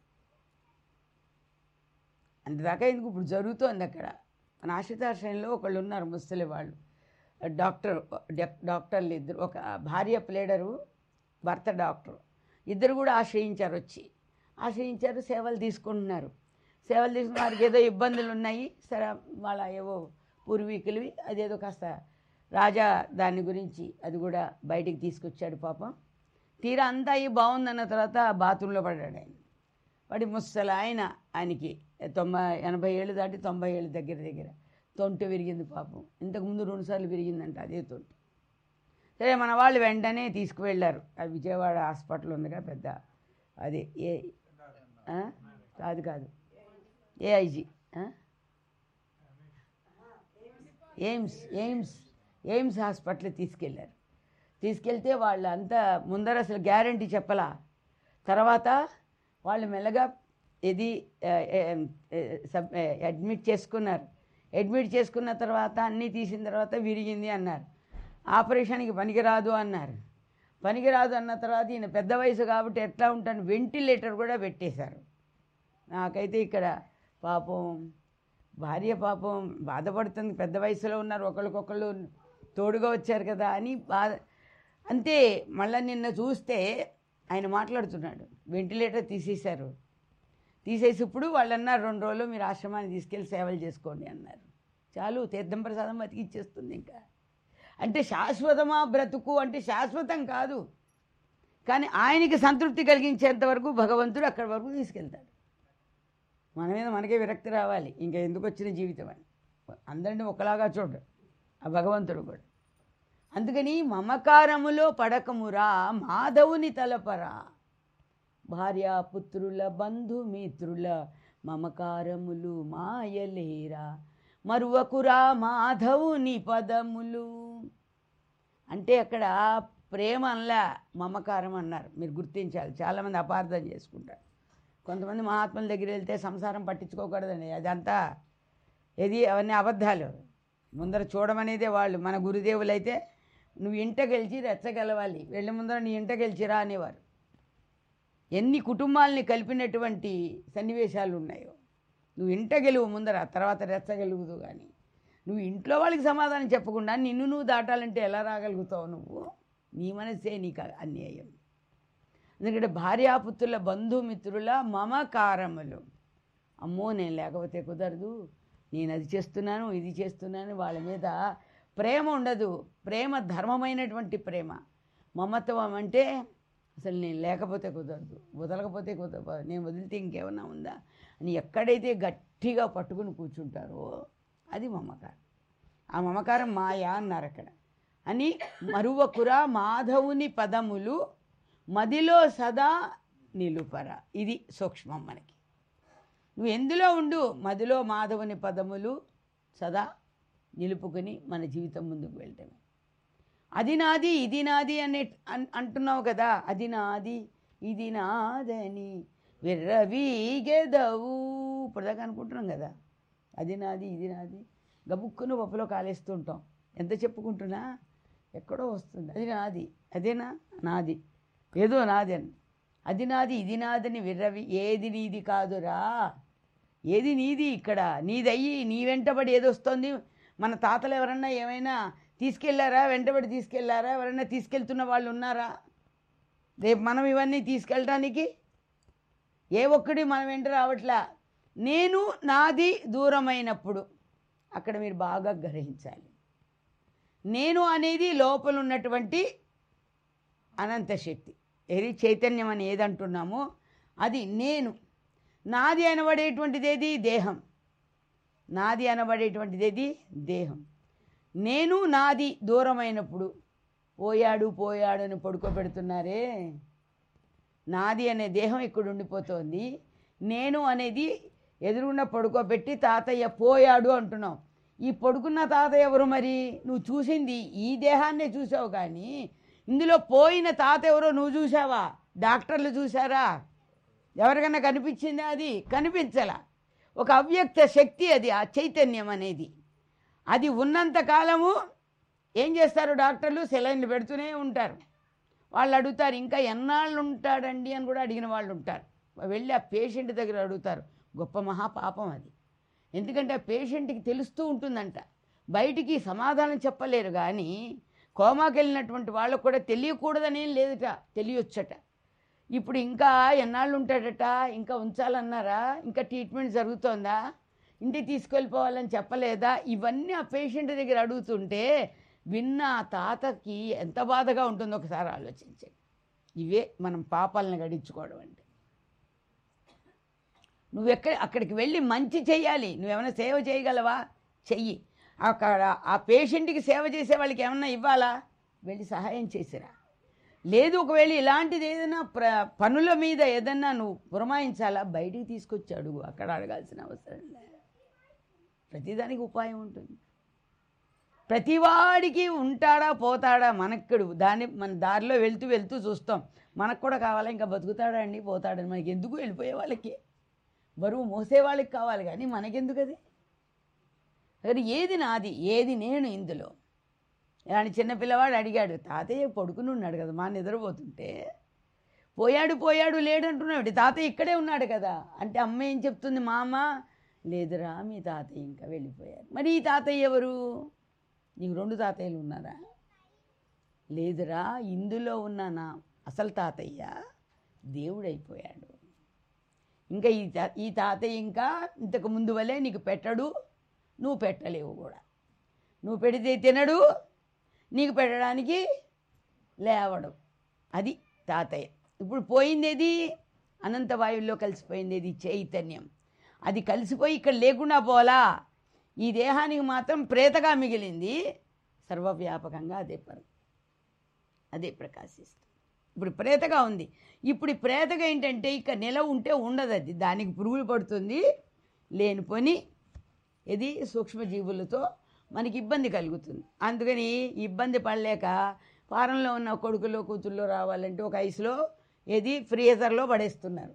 అంతదాకా ఎందుకు ఇప్పుడు జరుగుతోంది అక్కడ మన ఆశ్రితాశ్రయంలో ఒకళ్ళు ఉన్నారు ముసలి వాళ్ళు డాక్టర్ డాక్- డాక్టర్లు ఇద్దరు ఒక భార్య ప్లేడరు భర్త డాక్టర్ ఇద్దరు కూడా ఆశ్రయించారు వచ్చి ఆశ్రయించారు సేవలు తీసుకుంటున్నారు సేవలు తీసుకున్న వారికి ఏదో ఇబ్బందులు ఉన్నాయి సరే వాళ్ళ ఏవో పూర్వీకులవి అదేదో కాస్త రాజా దాని గురించి అది కూడా బయటికి తీసుకొచ్చాడు పాపం తీరా అంతా అయ్యి బాగుందన్న తర్వాత బాత్రూంలో పడ్డాడు ఆయన వాడి ముసలి ఆయన ఆయనకి తొంభై ఎనభై ఏళ్ళు దాటి తొంభై ఏళ్ళు దగ్గర దగ్గర తొంట విరిగింది పాపం ఇంతకుముందు రెండుసార్లు విరిగిందంట అదే తొంట సరే మన వాళ్ళు వెంటనే తీసుకువెళ్ళారు ఆ విజయవాడ హాస్పిటల్ ఉందిగా పెద్ద అది ఏ ఆ? కాదు కాదు AIG AIIMS AIIMS AIIMS hospital తీసుకెళ్ళారు తీసుకెళ్తే వాళ్ళు అంతా ముందర అసలు గ్యారంటీ చెప్పలా తర్వాత వాళ్ళు మెల్లగా ఇది ఆ, ఏ, ఏ, సబ్ ఏ, అడ్మిట్ చేసుకున్నారు అడ్మిట్ చేసుకున్న తర్వాత అన్నీ తీసిన తర్వాత విరిగింది అన్నారు ఆపరేషన్కి పనికిరాదు అన్నారు పనికిరాదు అన్న తర్వాత ఈయన పెద్ద వయసు కాబట్టి ఎట్లా ఉంటాను వెంటిలేటర్ కూడా పెట్టేశారు నాకైతే ఇక్కడ పాపం భార్య పాపం బాధపడుతుంది పెద్ద వయసులో ఉన్నారు ఒకరికొకళ్ళు తోడుగా వచ్చారు కదా అని బాధ అంతే మళ్ళీ నిన్న చూస్తే ఆయన మాట్లాడుతున్నాడు వెంటిలేటర్ తీసేశారు తీసేసి ఇప్పుడు వాళ్ళు అన్నారు రెండు రోజులు మీరు ఆశ్రమాన్ని తీసుకెళ్ళి సేవలు చేసుకోండి అన్నారు చాలు తీర్థం ప్రసాదం బతికిచ్చేస్తుంది ఇంకా అంటే శాశ్వతమా బ్రతుకు అంటే శాశ్వతం కాదు కానీ ఆయనకి సంతృప్తి కలిగించేంత వరకు భగవంతుడు అక్కడి వరకు తీసుకెళ్తాడు మన మీద మనకే విరక్తి రావాలి ఇంకా ఎందుకు వచ్చిన జీవితం అని అందరినీ ఒకలాగా చూడు ఆ భగవంతుడు కూడా అందుకని మమకారములో పడకమురా మాధవుని తలపరా భార్య పుత్రుల బంధుమిత్రుల మమకారములు మాయలేరా మరువకురా మాధవుని పదములు అంటే అక్కడ ప్రేమ అనలా మమకారం అన్నారు మీరు గుర్తించాలి చాలామంది అపార్థం చేసుకుంటారు కొంతమంది మహాత్ముల దగ్గర వెళ్తే సంసారం పట్టించుకోకూడదండి అదంతా ఏది అవన్నీ అబద్ధాలు ముందర చూడమనేదే వాళ్ళు మన గురుదేవులైతే నువ్వు ఇంట గెలిచి రెచ్చగలవాలి వెళ్ళి ముందర నీ ఇంట గెలిచిరా అనేవారు ఎన్ని కుటుంబాలని కలిపినటువంటి సన్నివేశాలు ఉన్నాయో నువ్వు ఇంట గెలువు ముందర తర్వాత రెచ్చగలుగుదు కానీ నువ్వు ఇంట్లో వాళ్ళకి సమాధానం చెప్పకుండా నిన్ను నువ్వు దాటాలంటే ఎలా రాగలుగుతావు నువ్వు నీ మనసే నీకు అన్యాయం ఎందుకంటే భార్యాపుత్రుల బంధుమిత్రుల మమకారములు అమ్మో నేను లేకపోతే కుదరదు నేను అది చేస్తున్నాను ఇది చేస్తున్నాను వాళ్ళ మీద ప్రేమ ఉండదు ప్రేమ ధర్మమైనటువంటి ప్రేమ మమత్వం అంటే అసలు నేను లేకపోతే కుదరదు వదలకపోతే కుదరదు నేను వదిలితే ఇంకేమన్నా ఉందా అని ఎక్కడైతే గట్టిగా పట్టుకుని కూర్చుంటారో అది మమకారం ఆ మమకారం మాయా అన్నారు అక్కడ అని మరువకురా మాధవుని పదములు మదిలో సదా నిలుపర ఇది సూక్ష్మం మనకి నువ్వు ఎందులో ఉండు మదిలో మాధవుని పదములు సదా నిలుపుకొని మన జీవితం ముందుకు వెళ్ళటమే అది నాది ఇది నాది అనే అన్- అంటున్నావు కదా అది నాది ఇది నాదని విర్రవీగెదవు ఇప్పటిదాకా అనుకుంటున్నాం కదా అది నాది ఇది నాది గబుక్కును పప్పులో కాలేస్తూ ఉంటాం ఎంత చెప్పుకుంటున్నా ఎక్కడో వస్తుంది అది నాది అదేనా నాది ఏదో నాది అని అది నాది ఇది నాదని విర్రవి ఏది నీది కాదురా ఏది నీది ఇక్కడ నీదయ్యి నీ వెంటబడి ఏది వస్తుంది మన తాతలు ఎవరన్నా ఏమైనా తీసుకెళ్లారా వెంటబడి తీసుకెళ్లారా ఎవరైనా తీసుకెళ్తున్న వాళ్ళు ఉన్నారా రేపు మనం ఇవన్నీ తీసుకెళ్ళడానికి ఏ ఒక్కడి మన వెంట రావట్లా నేను నాది దూరమైనప్పుడు అక్కడ మీరు బాగా గ్రహించాలి నేను అనేది లోపల ఉన్నటువంటి అనంత శక్తి ఏది చైతన్యం అని ఏదంటున్నామో అది నేను నాది అనబడేటువంటిది ఏది దేహం నాది అనబడేటువంటిది ఏది దేహం నేను నాది దూరమైనప్పుడు పోయాడు పోయాడు అని పడుకోబెడుతున్నారే నాది అనే దేహం ఇక్కడ ఉండిపోతోంది నేను అనేది ఎదురుగున్న పడుకోబెట్టి తాతయ్య పోయాడు అంటున్నావు ఈ పడుకున్న తాతయ్య ఎవరు మరి నువ్వు చూసింది ఈ దేహాన్నే చూసావు కానీ ఇందులో పోయిన తాత ఎవరో నువ్వు చూసావా డాక్టర్లు చూసారా ఎవరికైనా కనిపించిందా అది కనిపించలా ఒక అవ్యక్త శక్తి అది ఆ చైతన్యం అనేది అది ఉన్నంత కాలము ఏం చేస్తారు డాక్టర్లు సెలైన్లు పెడుతూనే ఉంటారు వాళ్ళు అడుగుతారు ఇంకా ఎన్నాళ్ళు ఉంటాడండి అని కూడా అడిగిన వాళ్ళు ఉంటారు వెళ్ళి ఆ పేషెంట్ దగ్గర అడుగుతారు గొప్ప మహాపాపం అది ఎందుకంటే ఆ పేషెంట్కి తెలుస్తూ ఉంటుందంట బయటికి సమాధానం చెప్పలేరు కానీ కోమాకి వెళ్ళినటువంటి వాళ్ళకు కూడా తెలియకూడదనేం లేదుట తెలియొచ్చట ఇప్పుడు ఇంకా ఎన్నాళ్ళు ఉంటాడట ఇంకా ఉంచాలన్నారా ఇంకా ట్రీట్మెంట్ జరుగుతోందా ఇంటికి తీసుకెళ్ళిపోవాలని చెప్పలేదా ఇవన్నీ ఆ పేషెంట్ దగ్గర అడుగుతుంటే విన్న ఆ తాతకి ఎంత బాధగా ఉంటుందో ఒకసారి ఆలోచించండి ఇవే మనం పాపాలను గడించుకోవడం అంటే నువ్వు ఎక్కడ అక్కడికి వెళ్ళి మంచి చెయ్యాలి నువ్వేమైనా సేవ చేయగలవా చెయ్యి అక్కడ ఆ పేషెంట్కి సేవ చేసే వాళ్ళకి ఏమన్నా ఇవ్వాలా వెళ్ళి సహాయం చేసిరా లేదు ఒకవేళ ఇలాంటిది ఏదైనా ప్ర పనుల మీద ఏదన్నా నువ్వు పురమాయించాలా బయటికి తీసుకొచ్చి అడుగు అక్కడ అడగాల్సిన అవసరం లేదు ప్రతిదానికి ఉపాయం ఉంటుంది ప్రతివాడికి ఉంటాడా పోతాడా మనక్కడు దాన్ని మన దారిలో వెళ్తూ వెళ్తూ చూస్తాం మనకు కూడా కావాలా ఇంకా బతుకుతాడా అండి పోతాడని మనకి ఎందుకు వెళ్ళిపోయే వాళ్ళకి బరువు మోసే వాళ్ళకి కావాలి కానీ మనకెందుకు అది మరి ఏది నాది ఏది నేను ఇందులో ఇలాంటి చిన్న పిల్లవాడు అడిగాడు తాతయ్య పడుకుని ఉన్నాడు కదా మా నిద్రపోతుంటే పోయాడు పోయాడు లేడంటున్నాడు తాతయ్య ఇక్కడే ఉన్నాడు కదా అంటే అమ్మ ఏం చెప్తుంది మా అమ్మ లేదురా మీ తాతయ్య ఇంకా వెళ్ళిపోయారు మరి ఈ తాతయ్య ఎవరు నీకు రెండు తాతయ్యలు ఉన్నారా లేదురా ఇందులో ఉన్న నా అసలు తాతయ్య దేవుడైపోయాడు ఇంకా ఈ తా ఈ తాతయ్య ఇంకా ఇంతకు ముందు వలే నీకు పెట్టడు నువ్వు పెట్టలేవు కూడా నువ్వు పెడితే తినడు నీకు పెట్టడానికి లేవడం అది తాతయ్య ఇప్పుడు పోయింది ఏది అనంత వాయువుల్లో కలిసిపోయింది ఇది చైతన్యం అది కలిసిపోయి ఇక్కడ లేకుండా పోలా ఈ దేహానికి మాత్రం ప్రేతగా మిగిలింది సర్వవ్యాపకంగా అదే పరం అదే ప్రకాశిస్తుంది ఇప్పుడు ప్రేతగా ఉంది ఇప్పుడు ఈ ప్రేతగా ఏంటంటే ఇక నిల ఉంటే ఉండదు అది దానికి పురుగులు పడుతుంది లేనిపోని ఇది సూక్ష్మజీవులతో మనకి ఇబ్బంది కలుగుతుంది అందుకని ఇబ్బంది పడలేక ఫారంలో ఉన్న కొడుకులో కూతుల్లో రావాలంటే ఒక ఐస్లో ఏది ఫ్రీజర్లో పడేస్తున్నారు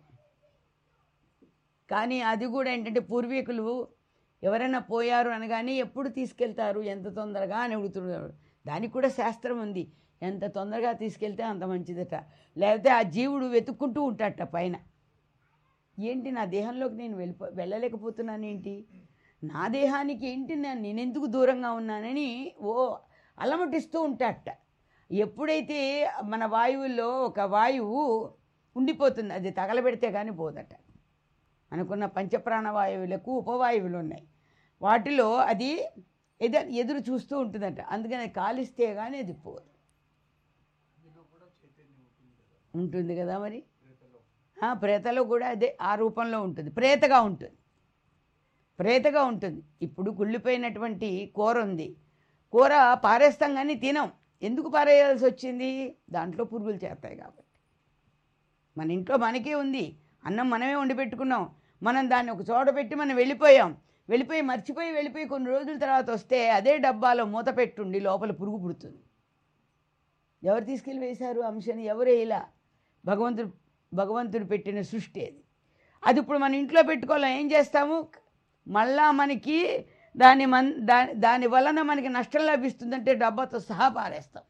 కానీ అది కూడా ఏంటంటే పూర్వీకులు ఎవరైనా పోయారు అనగానే ఎప్పుడు తీసుకెళ్తారు ఎంత తొందరగా అని అడుగుతున్నారు దానికి కూడా శాస్త్రం ఉంది ఎంత తొందరగా తీసుకెళ్తే అంత మంచిదట లేకపోతే ఆ జీవుడు వెతుక్కుంటూ ఉంటాడట పైన ఏంటి నా దేహంలోకి నేను వెళ్ళిపో వెళ్ళలేకపోతున్నాను ఏంటి నా దేహానికి ఏంటి నేను నేనెందుకు దూరంగా ఉన్నానని ఓ అలమటిస్తూ ఉంటాడట ఎప్పుడైతే మన వాయువుల్లో ఒక వాయువు ఉండిపోతుంది అది తగలబెడితే కానీ పోదట అనుకున్న పంచప్రాణ వాయువులకు ఉపవాయువులు ఉన్నాయి వాటిలో అది ఎద ఎదురు చూస్తూ ఉంటుందట అందుకని అది కాలిస్తే కానీ అది పోదు ఉంటుంది కదా మరి ఆ, ప్రేతలో కూడా అదే ఆ రూపంలో ఉంటుంది ప్రేతగా ఉంటుంది ప్రేతగా ఉంటుంది ఇప్పుడు కుళ్ళిపోయినటువంటి కూర ఉంది కూర పారేస్తాం కానీ తినం ఎందుకు పారేయాల్సి వచ్చింది దాంట్లో పురుగులు చేస్తాయి కాబట్టి మన ఇంట్లో మనకే ఉంది అన్నం మనమే వండి పెట్టుకున్నాం మనం దాన్ని ఒక చోట పెట్టి మనం వెళ్ళిపోయాం వెళ్ళిపోయి మర్చిపోయి వెళ్ళిపోయి కొన్ని రోజుల తర్వాత వస్తే అదే డబ్బాలో మూత పెట్టుండి లోపల పురుగు పుడుతుంది ఎవరు తీసుకెళ్ళి వేశారు అంశని ఎవరు ఇలా భగవంతుడు భగవంతుడు పెట్టిన సృష్టి అది అది ఇప్పుడు మన ఇంట్లో పెట్టుకోవాలి ఏం చేస్తాము మళ్ళా మనకి దాని మన్ దాని దాని వలన మనకి నష్టం లభిస్తుందంటే డబ్బాతో సహా పారేస్తాం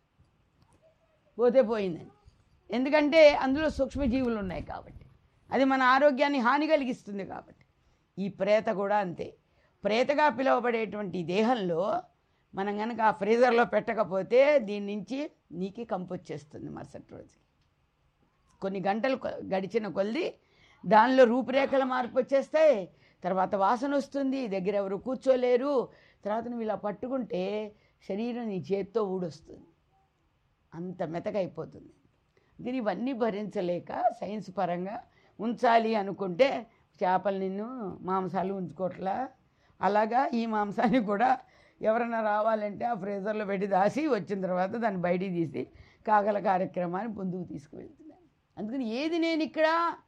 పోతే పోయిందని ఎందుకంటే అందులో సూక్ష్మజీవులు ఉన్నాయి కాబట్టి అది మన ఆరోగ్యాన్ని హాని కలిగిస్తుంది కాబట్టి ఈ ప్రేత కూడా అంతే ప్రేతగా పిలువబడేటువంటి ఈ దేహంలో మనం కనుక ఆ ఫ్రీజర్లో పెట్టకపోతే దీని నుంచి నీకి కంపు వచ్చేస్తుంది మరుసటి రోజుకి కొన్ని గంటలు కొ- గడిచిన కొలది దానిలో రూపురేఖల మార్పు వచ్చేస్తాయి తర్వాత వాసన వస్తుంది దగ్గర ఎవరు కూర్చోలేరు తర్వాత నువ్వు ఇలా పట్టుకుంటే శరీరం నీ చేత్తో ఊడొస్తుంది అంత మెతకైపోతుంది దీని ఇవన్నీ భరించలేక సైన్స్ పరంగా ఉంచాలి అనుకుంటే చేపలు నిన్ను మాంసాలు ఉంచుకోవట్లా అలాగా ఈ మాంసాన్ని కూడా ఎవరైనా రావాలంటే ఆ ఫ్రీజర్లో పెట్టి దాసి వచ్చిన తర్వాత దాన్ని బయటికి తీసి కాగల కార్యక్రమాన్ని ముందుకు తీసుకువెళ్తున్నాను అందుకని ఏది నేను ఇక్కడ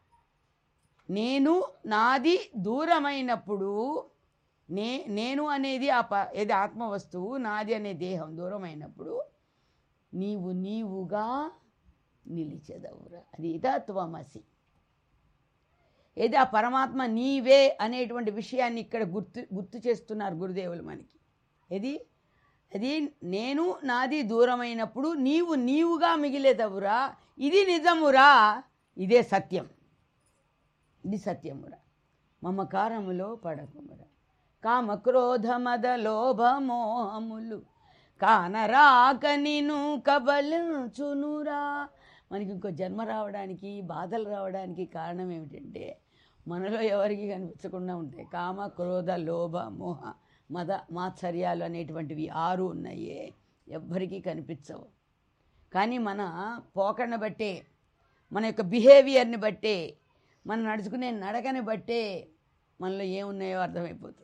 నేను నాది దూరమైనప్పుడు నే నేను అనేది ఆ ప ఏది ఆత్మ వస్తువు నాది అనే దేహం దూరమైనప్పుడు నీవు నీవుగా నిలిచెదవురా అది తత్వమసి ఏది ఆ పరమాత్మ నీవే అనేటువంటి విషయాన్ని ఇక్కడ గుర్తు గుర్తు చేస్తున్నారు గురుదేవులు మనకి ఏది అది నేను నాది దూరమైనప్పుడు నీవు నీవుగా మిగిలేదవురా ఇది నిజమురా ఇదే సత్యం ఇది సత్యమురా మమకారములో పడకమురా కామక్రోధ మద లోభమోహములు కానరాక నిను కబలించునురా మనకి ఇంకో జన్మ రావడానికి బాధలు రావడానికి కారణం ఏమిటంటే మనలో ఎవరికి కనిపించకుండా ఉంటాయి కామ క్రోధ లోభ మోహ మద మాత్సర్యాలు అనేటువంటివి ఆరు ఉన్నాయే ఎవ్వరికీ కనిపించవు కానీ మన పోకడను బట్టే మన యొక్క బిహేవియర్ని బట్టే మనం నడుచుకునే నడకని బట్టే మనలో ఏమున్నాయో అర్థమైపోతుంది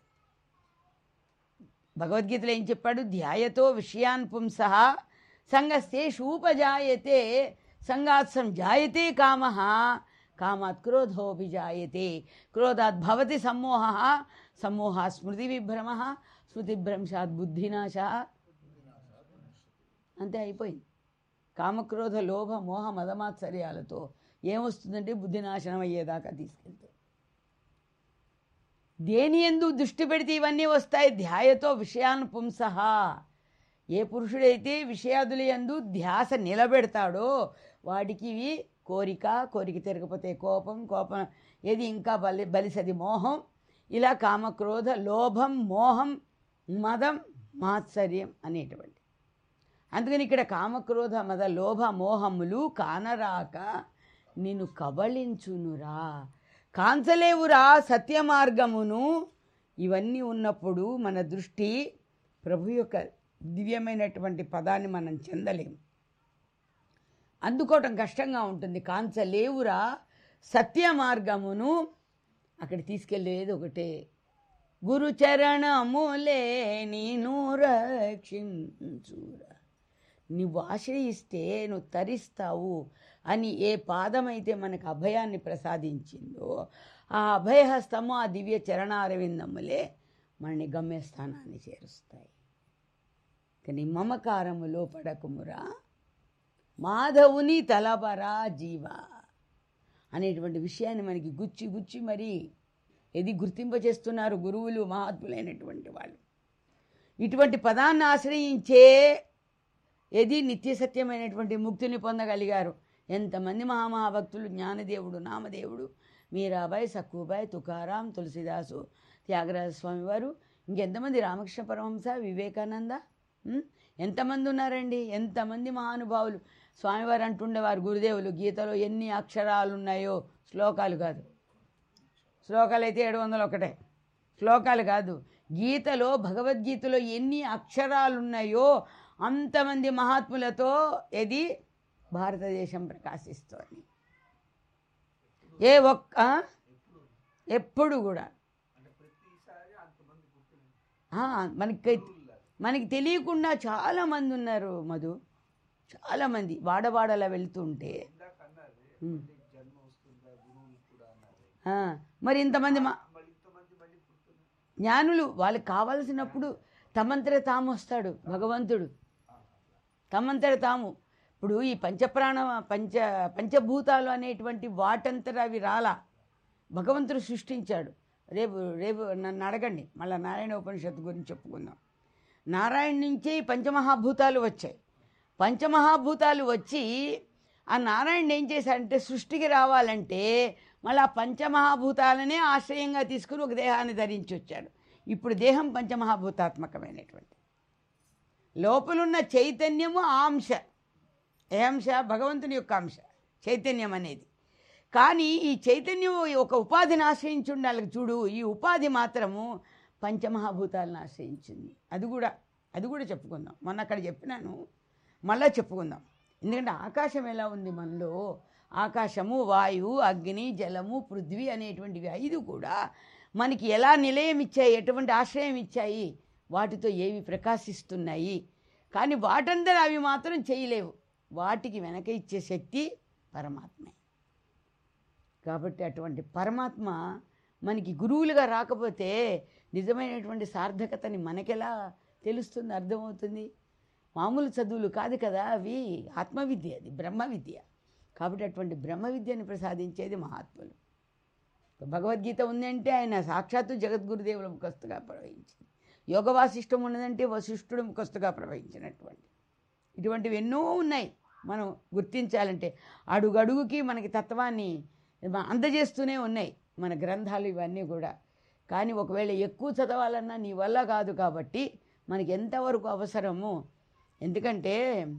భగవద్గీతలో ఏం చెప్పాడు ధ్యాయతో విషయాన్ పుంస సంగస్తేషూపజాయతే సంగాత్ సంజాయతే కామ కామాత్ క్రోధోభిజాయతే క్రోధాత్ భవతి సమ్మోహ సమ్మోహ స్మృతి విభ్రమ స్మృతిభ్రంశాత్ బుద్ధినాశ అంతే అయిపోయింది కామక్రోధ లోభ మోహ మదమాత్సర్యాలతో ఏమొస్తుందంటే బుద్ధి నాశనం అయ్యేదాకా తీసుకెళ్తుంది దేని ఎందు దృష్టి పెడితే ఇవన్నీ వస్తాయి ధ్యాయతో విషయాన్ పుంసహ ఏ పురుషుడైతే విషయాదుల యందు ధ్యాస నిలబెడతాడో వాడికి ఇవి కోరిక కోరిక తిరగపోతే కోపం కోపం ఏది ఇంకా బలి బలిసది మోహం ఇలా కామక్రోధ లోభం మోహం మదం మాత్సర్యం అనేటువంటి అందుకని ఇక్కడ కామక్రోధ మద లోభ మోహములు కానరాక నిన్ను కబళించునురా కాంచలేవురా సత్య మార్గమును ఇవన్నీ ఉన్నప్పుడు మన దృష్టి ప్రభు యొక్క దివ్యమైనటువంటి పదాన్ని మనం చెందలేము అందుకోవటం కష్టంగా ఉంటుంది కాంచలేవురా సత్య మార్గమును అక్కడ తీసుకెళ్ళేది ఒకటే గురు చరణములే నీను రక్షించురా నువ్వు ఆశ్రయిస్తే నువ్వు తరిస్తావు అని ఏ పాదమైతే మనకు అభయాన్ని ప్రసాదించిందో ఆ అభయహస్తము ఆ దివ్య చరణారవిందములే మనని గమ్యస్థానాన్ని చేరుస్తాయి కానీ మమకారములో పడకుమురా మాధవుని తలబరా జీవ అనేటువంటి విషయాన్ని మనకి గుచ్చి గుచ్చి మరి ఇది గుర్తింపచేస్తున్నారు గురువులు మహాత్ములైనటువంటి వాళ్ళు ఇటువంటి పదాన్ని ఆశ్రయించే ఏది నిత్య సత్యమైనటువంటి ముక్తిని పొందగలిగారు ఎంతమంది మహామహాభక్తులు జ్ఞానదేవుడు నామదేవుడు మీరాబాయ్ సక్కుబాయ్ తుకారాం తులసిదాసు త్యాగరాజ స్వామి వారు ఇంకెంతమంది రామకృష్ణ పరమహంస వివేకానంద ఉం? ఎంతమంది ఉన్నారండి ఎంతమంది మహానుభావులు స్వామివారు అంటుండేవారు గురుదేవులు గీతలో ఎన్ని అక్షరాలు ఉన్నాయో శ్లోకాలు కాదు శ్లోకాలు అయితే ఏడు వందలు ఒకటే శ్లోకాలు కాదు గీతలో భగవద్గీతలో ఎన్ని అక్షరాలు ఉన్నాయో అంతమంది మహాత్ములతో ఇది భారతదేశం ప్రకాశిస్తోంది ఏ ఒక్క ఎప్పుడు కూడా ఆ, మనకి మనకి తెలియకుండా చాలామంది ఉన్నారు మధు చాలామంది వాడవాడలా వెళ్తుంటే ఉమ్. ఆ, మరి ఇంతమంది మా జ్ఞానులు వాళ్ళకి కావలసినప్పుడు తమంతట తాము వస్తాడు భగవంతుడు తమంతట తాము ఇప్పుడు ఈ పంచప్రాణ పంచ పంచభూతాలు అనేటువంటి వాటంతట అవి రాలా భగవంతుడు సృష్టించాడు రేపు రేపు నన్ను అడగండి మళ్ళీ నారాయణ ఉపనిషత్తు గురించి చెప్పుకుందాం నారాయణ నుంచే ఈ పంచమహాభూతాలు వచ్చాయి పంచమహాభూతాలు వచ్చి ఆ నారాయణ ఏం చేశాడంటే సృష్టికి రావాలంటే మళ్ళీ ఆ పంచమహాభూతాలనే ఆశ్రయంగా తీసుకుని ఒక దేహాన్ని ధరించి వచ్చాడు ఇప్పుడు దేహం పంచమహాభూతాత్మకమైనటువంటి లోపలున్న చైతన్యము ఆ అంశ ఏ అంశ భగవంతుని యొక్క అంశ చైతన్యం అనేది కానీ ఈ చైతన్యం ఒక ఉపాధిని ఆశ్రయించి ఉండాలి చూడు ఈ ఉపాధి మాత్రము పంచమహాభూతాలను ఆశ్రయించింది అది కూడా అది కూడా చెప్పుకుందాం మొన్న అక్కడ చెప్పినాను మళ్ళా చెప్పుకుందాం ఎందుకంటే ఆకాశం ఎలా ఉంది మనలో ఆకాశము వాయువు అగ్ని జలము పృథ్వీ అనేటువంటివి ఐదు కూడా మనకి ఎలా నిలయం ఇచ్చాయి ఎటువంటి ఆశ్రయం ఇచ్చాయి వాటితో ఏవి ప్రకాశిస్తున్నాయి కానీ వాటందరూ అవి మాత్రం చేయలేవు వాటికి వెనక ఇచ్చే శక్తి పరమాత్మే కాబట్టి అటువంటి పరమాత్మ మనకి గురువులుగా రాకపోతే నిజమైనటువంటి సార్థకతని మనకెలా తెలుస్తుంది అర్థమవుతుంది మామూలు చదువులు కాదు కదా అవి ఆత్మవిద్య అది బ్రహ్మ విద్య కాబట్టి అటువంటి బ్రహ్మ విద్యని ప్రసాదించేది మహాత్ములు భగవద్గీత ఉందంటే ఆయన సాక్షాత్తు జగద్గురుదేవుల ముఖస్తుగా ప్రవహించింది యోగ వాసిష్టం ఉన్నదంటే వశిష్ఠుడు ముఖస్తుగా ప్రవహించినటువంటి ఇటువంటివి ఎన్నో ఉన్నాయి మనం గుర్తించాలంటే అడుగడుగుకి మనకి తత్వాన్ని అందజేస్తూనే ఉన్నాయి మన గ్రంథాలు ఇవన్నీ కూడా కానీ ఒకవేళ ఎక్కువ చదవాలన్నా నీ వల్ల కాదు కాబట్టి మనకి ఎంతవరకు అవసరమో ఎందుకంటే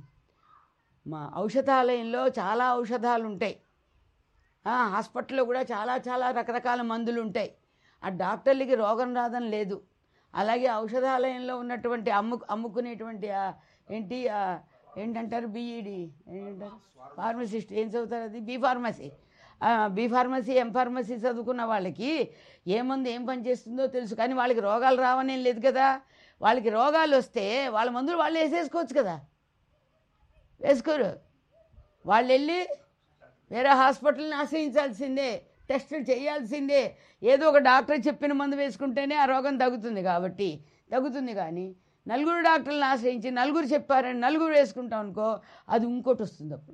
మా ఔషధాలయంలో చాలా ఔషధాలు ఉంటాయి ఆ, హాస్పిటల్లో కూడా చాలా చాలా రకరకాల మందులు ఉంటాయి ఆ డాక్టర్లకి రోగం రాదని లేదు అలాగే ఔషధాలయంలో ఉన్నటువంటి అమ్ము అమ్ముకునేటువంటి ఆ ఏంటి ఆ ఏంటంటారు బీఈడి ఏంటంటారు ఫార్మసిస్ట్ ఏం చదువుతారు అది B pharmacy B pharmacy M pharmacy చదువుకున్న వాళ్ళకి ఏ మందు ఏం పని చేస్తుందో తెలుసు కానీ వాళ్ళకి రోగాలు రావనేం లేదు కదా వాళ్ళకి రోగాలు వస్తే వాళ్ళ మందులు వాళ్ళు వేసేసుకోవచ్చు కదా వేసుకోరు వాళ్ళు వెళ్ళి వేరే హాస్పిటల్ని ఆశ్రయించాల్సిందే టెస్టులు చేయాల్సిందే ఏదో ఒక డాక్టర్ చెప్పిన మందు వేసుకుంటేనే ఆ రోగం తగ్గుతుంది కాబట్టి తగ్గుతుంది కానీ నలుగురు డాక్టర్లను ఆశ్రయించి నలుగురు చెప్పారని నలుగురు వేసుకుంటాం అనుకో అది ఇంకోటి వస్తుంది అప్పుడు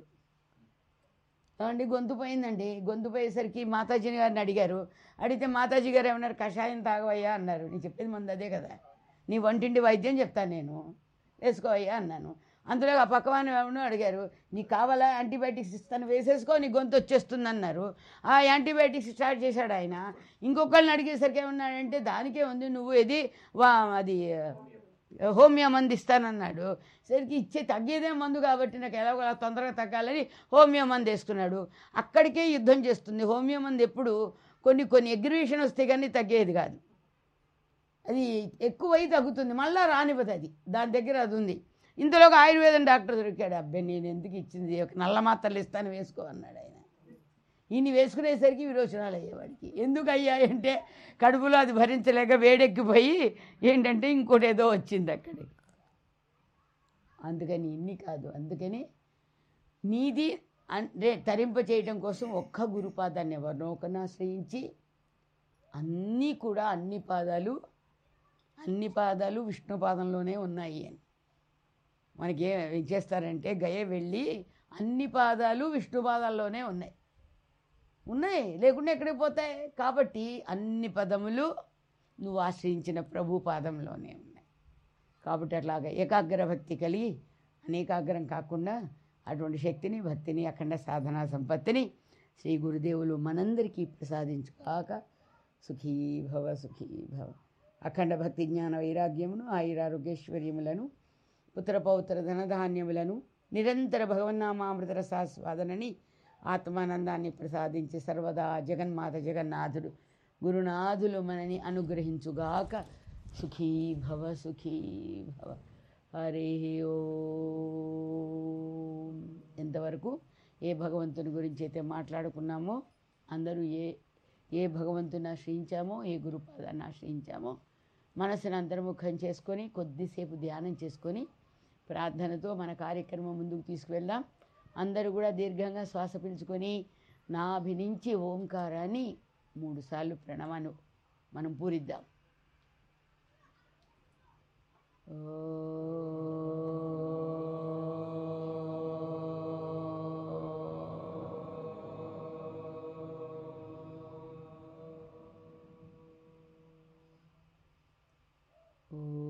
ఏమండి గొంతు పోయిందండి గొంతు పోయేసరికి మాతాజీ గారిని అడిగారు అడిగితే మాతాజీ గారు ఏమన్నారు కషాయం తాగవయ్యా అన్నారు నేను చెప్పేది మంది అదే కదా నీ వంటింటి వైద్యం చెప్తాను నేను వేసుకోవయ్యా అన్నాను అందులో ఆ పక్కవాని ఎవరు అడిగారు నీకు కావాలా యాంటీబయాటిక్స్ ఇస్తాను వేసేసుకో నీ గొంతు వచ్చేస్తుంది అన్నారు ఆ యాంటీబయాటిక్స్ స్టార్ట్ చేశాడు ఆయన ఇంకొకళ్ళని అడిగేసరికి ఏమన్నాడంటే దానికే ఉంది నువ్వు ఇది వా అది హోమియో మందు ఇస్తానన్నాడు సరికి ఇచ్చే తగ్గేదే మందు కాబట్టి నాకు ఎలాగోలా తొందరగా తగ్గాలని హోమియో మందు వేసుకున్నాడు అక్కడికే యుద్ధం చేస్తుంది హోమియో మందు ఎప్పుడు కొన్ని కొన్ని ఎగ్రివేషన్ వస్తే కానీ తగ్గేది కాదు అది ఎక్కువై తగ్గుతుంది మళ్ళా రానివ్వదు అది దాని దగ్గర అది ఉంది ఇంతలోకి ఆయుర్వేదం డాక్టర్ దొరికాడు అబ్బాయి నేను ఎందుకు ఇచ్చింది ఒక నల్ల మాత్రలు ఇస్తాను వేసుకో అన్నాడు ఆయన ఈయన వేసుకునేసరికి విరోచనాలు అయ్యేవాడికి ఎందుకు అయ్యాయంటే కడుపులో అది భరించలేక వేడెక్కిపోయి ఏంటంటే ఇంకోటి ఏదో వచ్చింది అక్కడికి అందుకని ఇన్ని కాదు అందుకని నీది అంటే తరింప చేయటం కోసం ఒక్క గురుపాదాన్ని ఎవరినో ఒకరిని ఆశ్రయించి అన్నీ కూడా అన్ని పాదాలు అన్ని పాదాలు విష్ణు పాదంలోనే ఉన్నాయి అని మనకి ఏం చేస్తారంటే గయ వెళ్ళి అన్ని పాదాలు విష్ణు పాదాల్లోనే ఉన్నాయి ఉన్నాయి లేకుండా ఎక్కడికి పోతాయి కాబట్టి అన్ని పదములు నువ్వు ఆశ్రయించిన ప్రభు పాదంలోనే ఉన్నాయి కాబట్టి అట్లాగా ఏకాగ్ర భక్తి కలిగి అనేకాగ్రం కాకుండా అటువంటి శక్తిని భక్తిని అఖండ సాధనా సంపత్తిని శ్రీ గురుదేవులు మనందరికీ ప్రసాదించుగాక సుఖీ భవ సుఖీ భవ అఖండ భక్తి జ్ఞాన వైరాగ్యమును ఆయురారోగ్యైశ్వర్యములను పుత్ర పౌత్ర ధనధాన్యములను నిరంతర భగవన్నామామృత రసాస్వాదనని ఆత్మానందాన్ని ప్రసాదించి సర్వదా జగన్మాత జగన్నాథుడు గురునాథులు మనని అనుగ్రహించుగాక సుఖీ భవ సుఖీ భవ హరి ఓం ఎంతవరకు ఏ భగవంతుని గురించి అయితే మాట్లాడుకున్నామో అందరూ ఏ ఏ భగవంతుని ఆశ్రయించామో ఏ గురుపాదాన్ని ఆశ్రయించామో మనసును అంతర్ముఖం చేసుకొని కొద్దిసేపు ధ్యానం చేసుకొని ప్రార్థనతో మన కార్యక్రమం ముందుకు తీసుకువెళ్దాం అందరూ కూడా దీర్ఘంగా శ్వాస పీల్చుకొని నాభి నుంచి ఓంకారాన్ని మూడుసార్లు ప్రణవాన్ని మనం పూరిద్దాం ఓ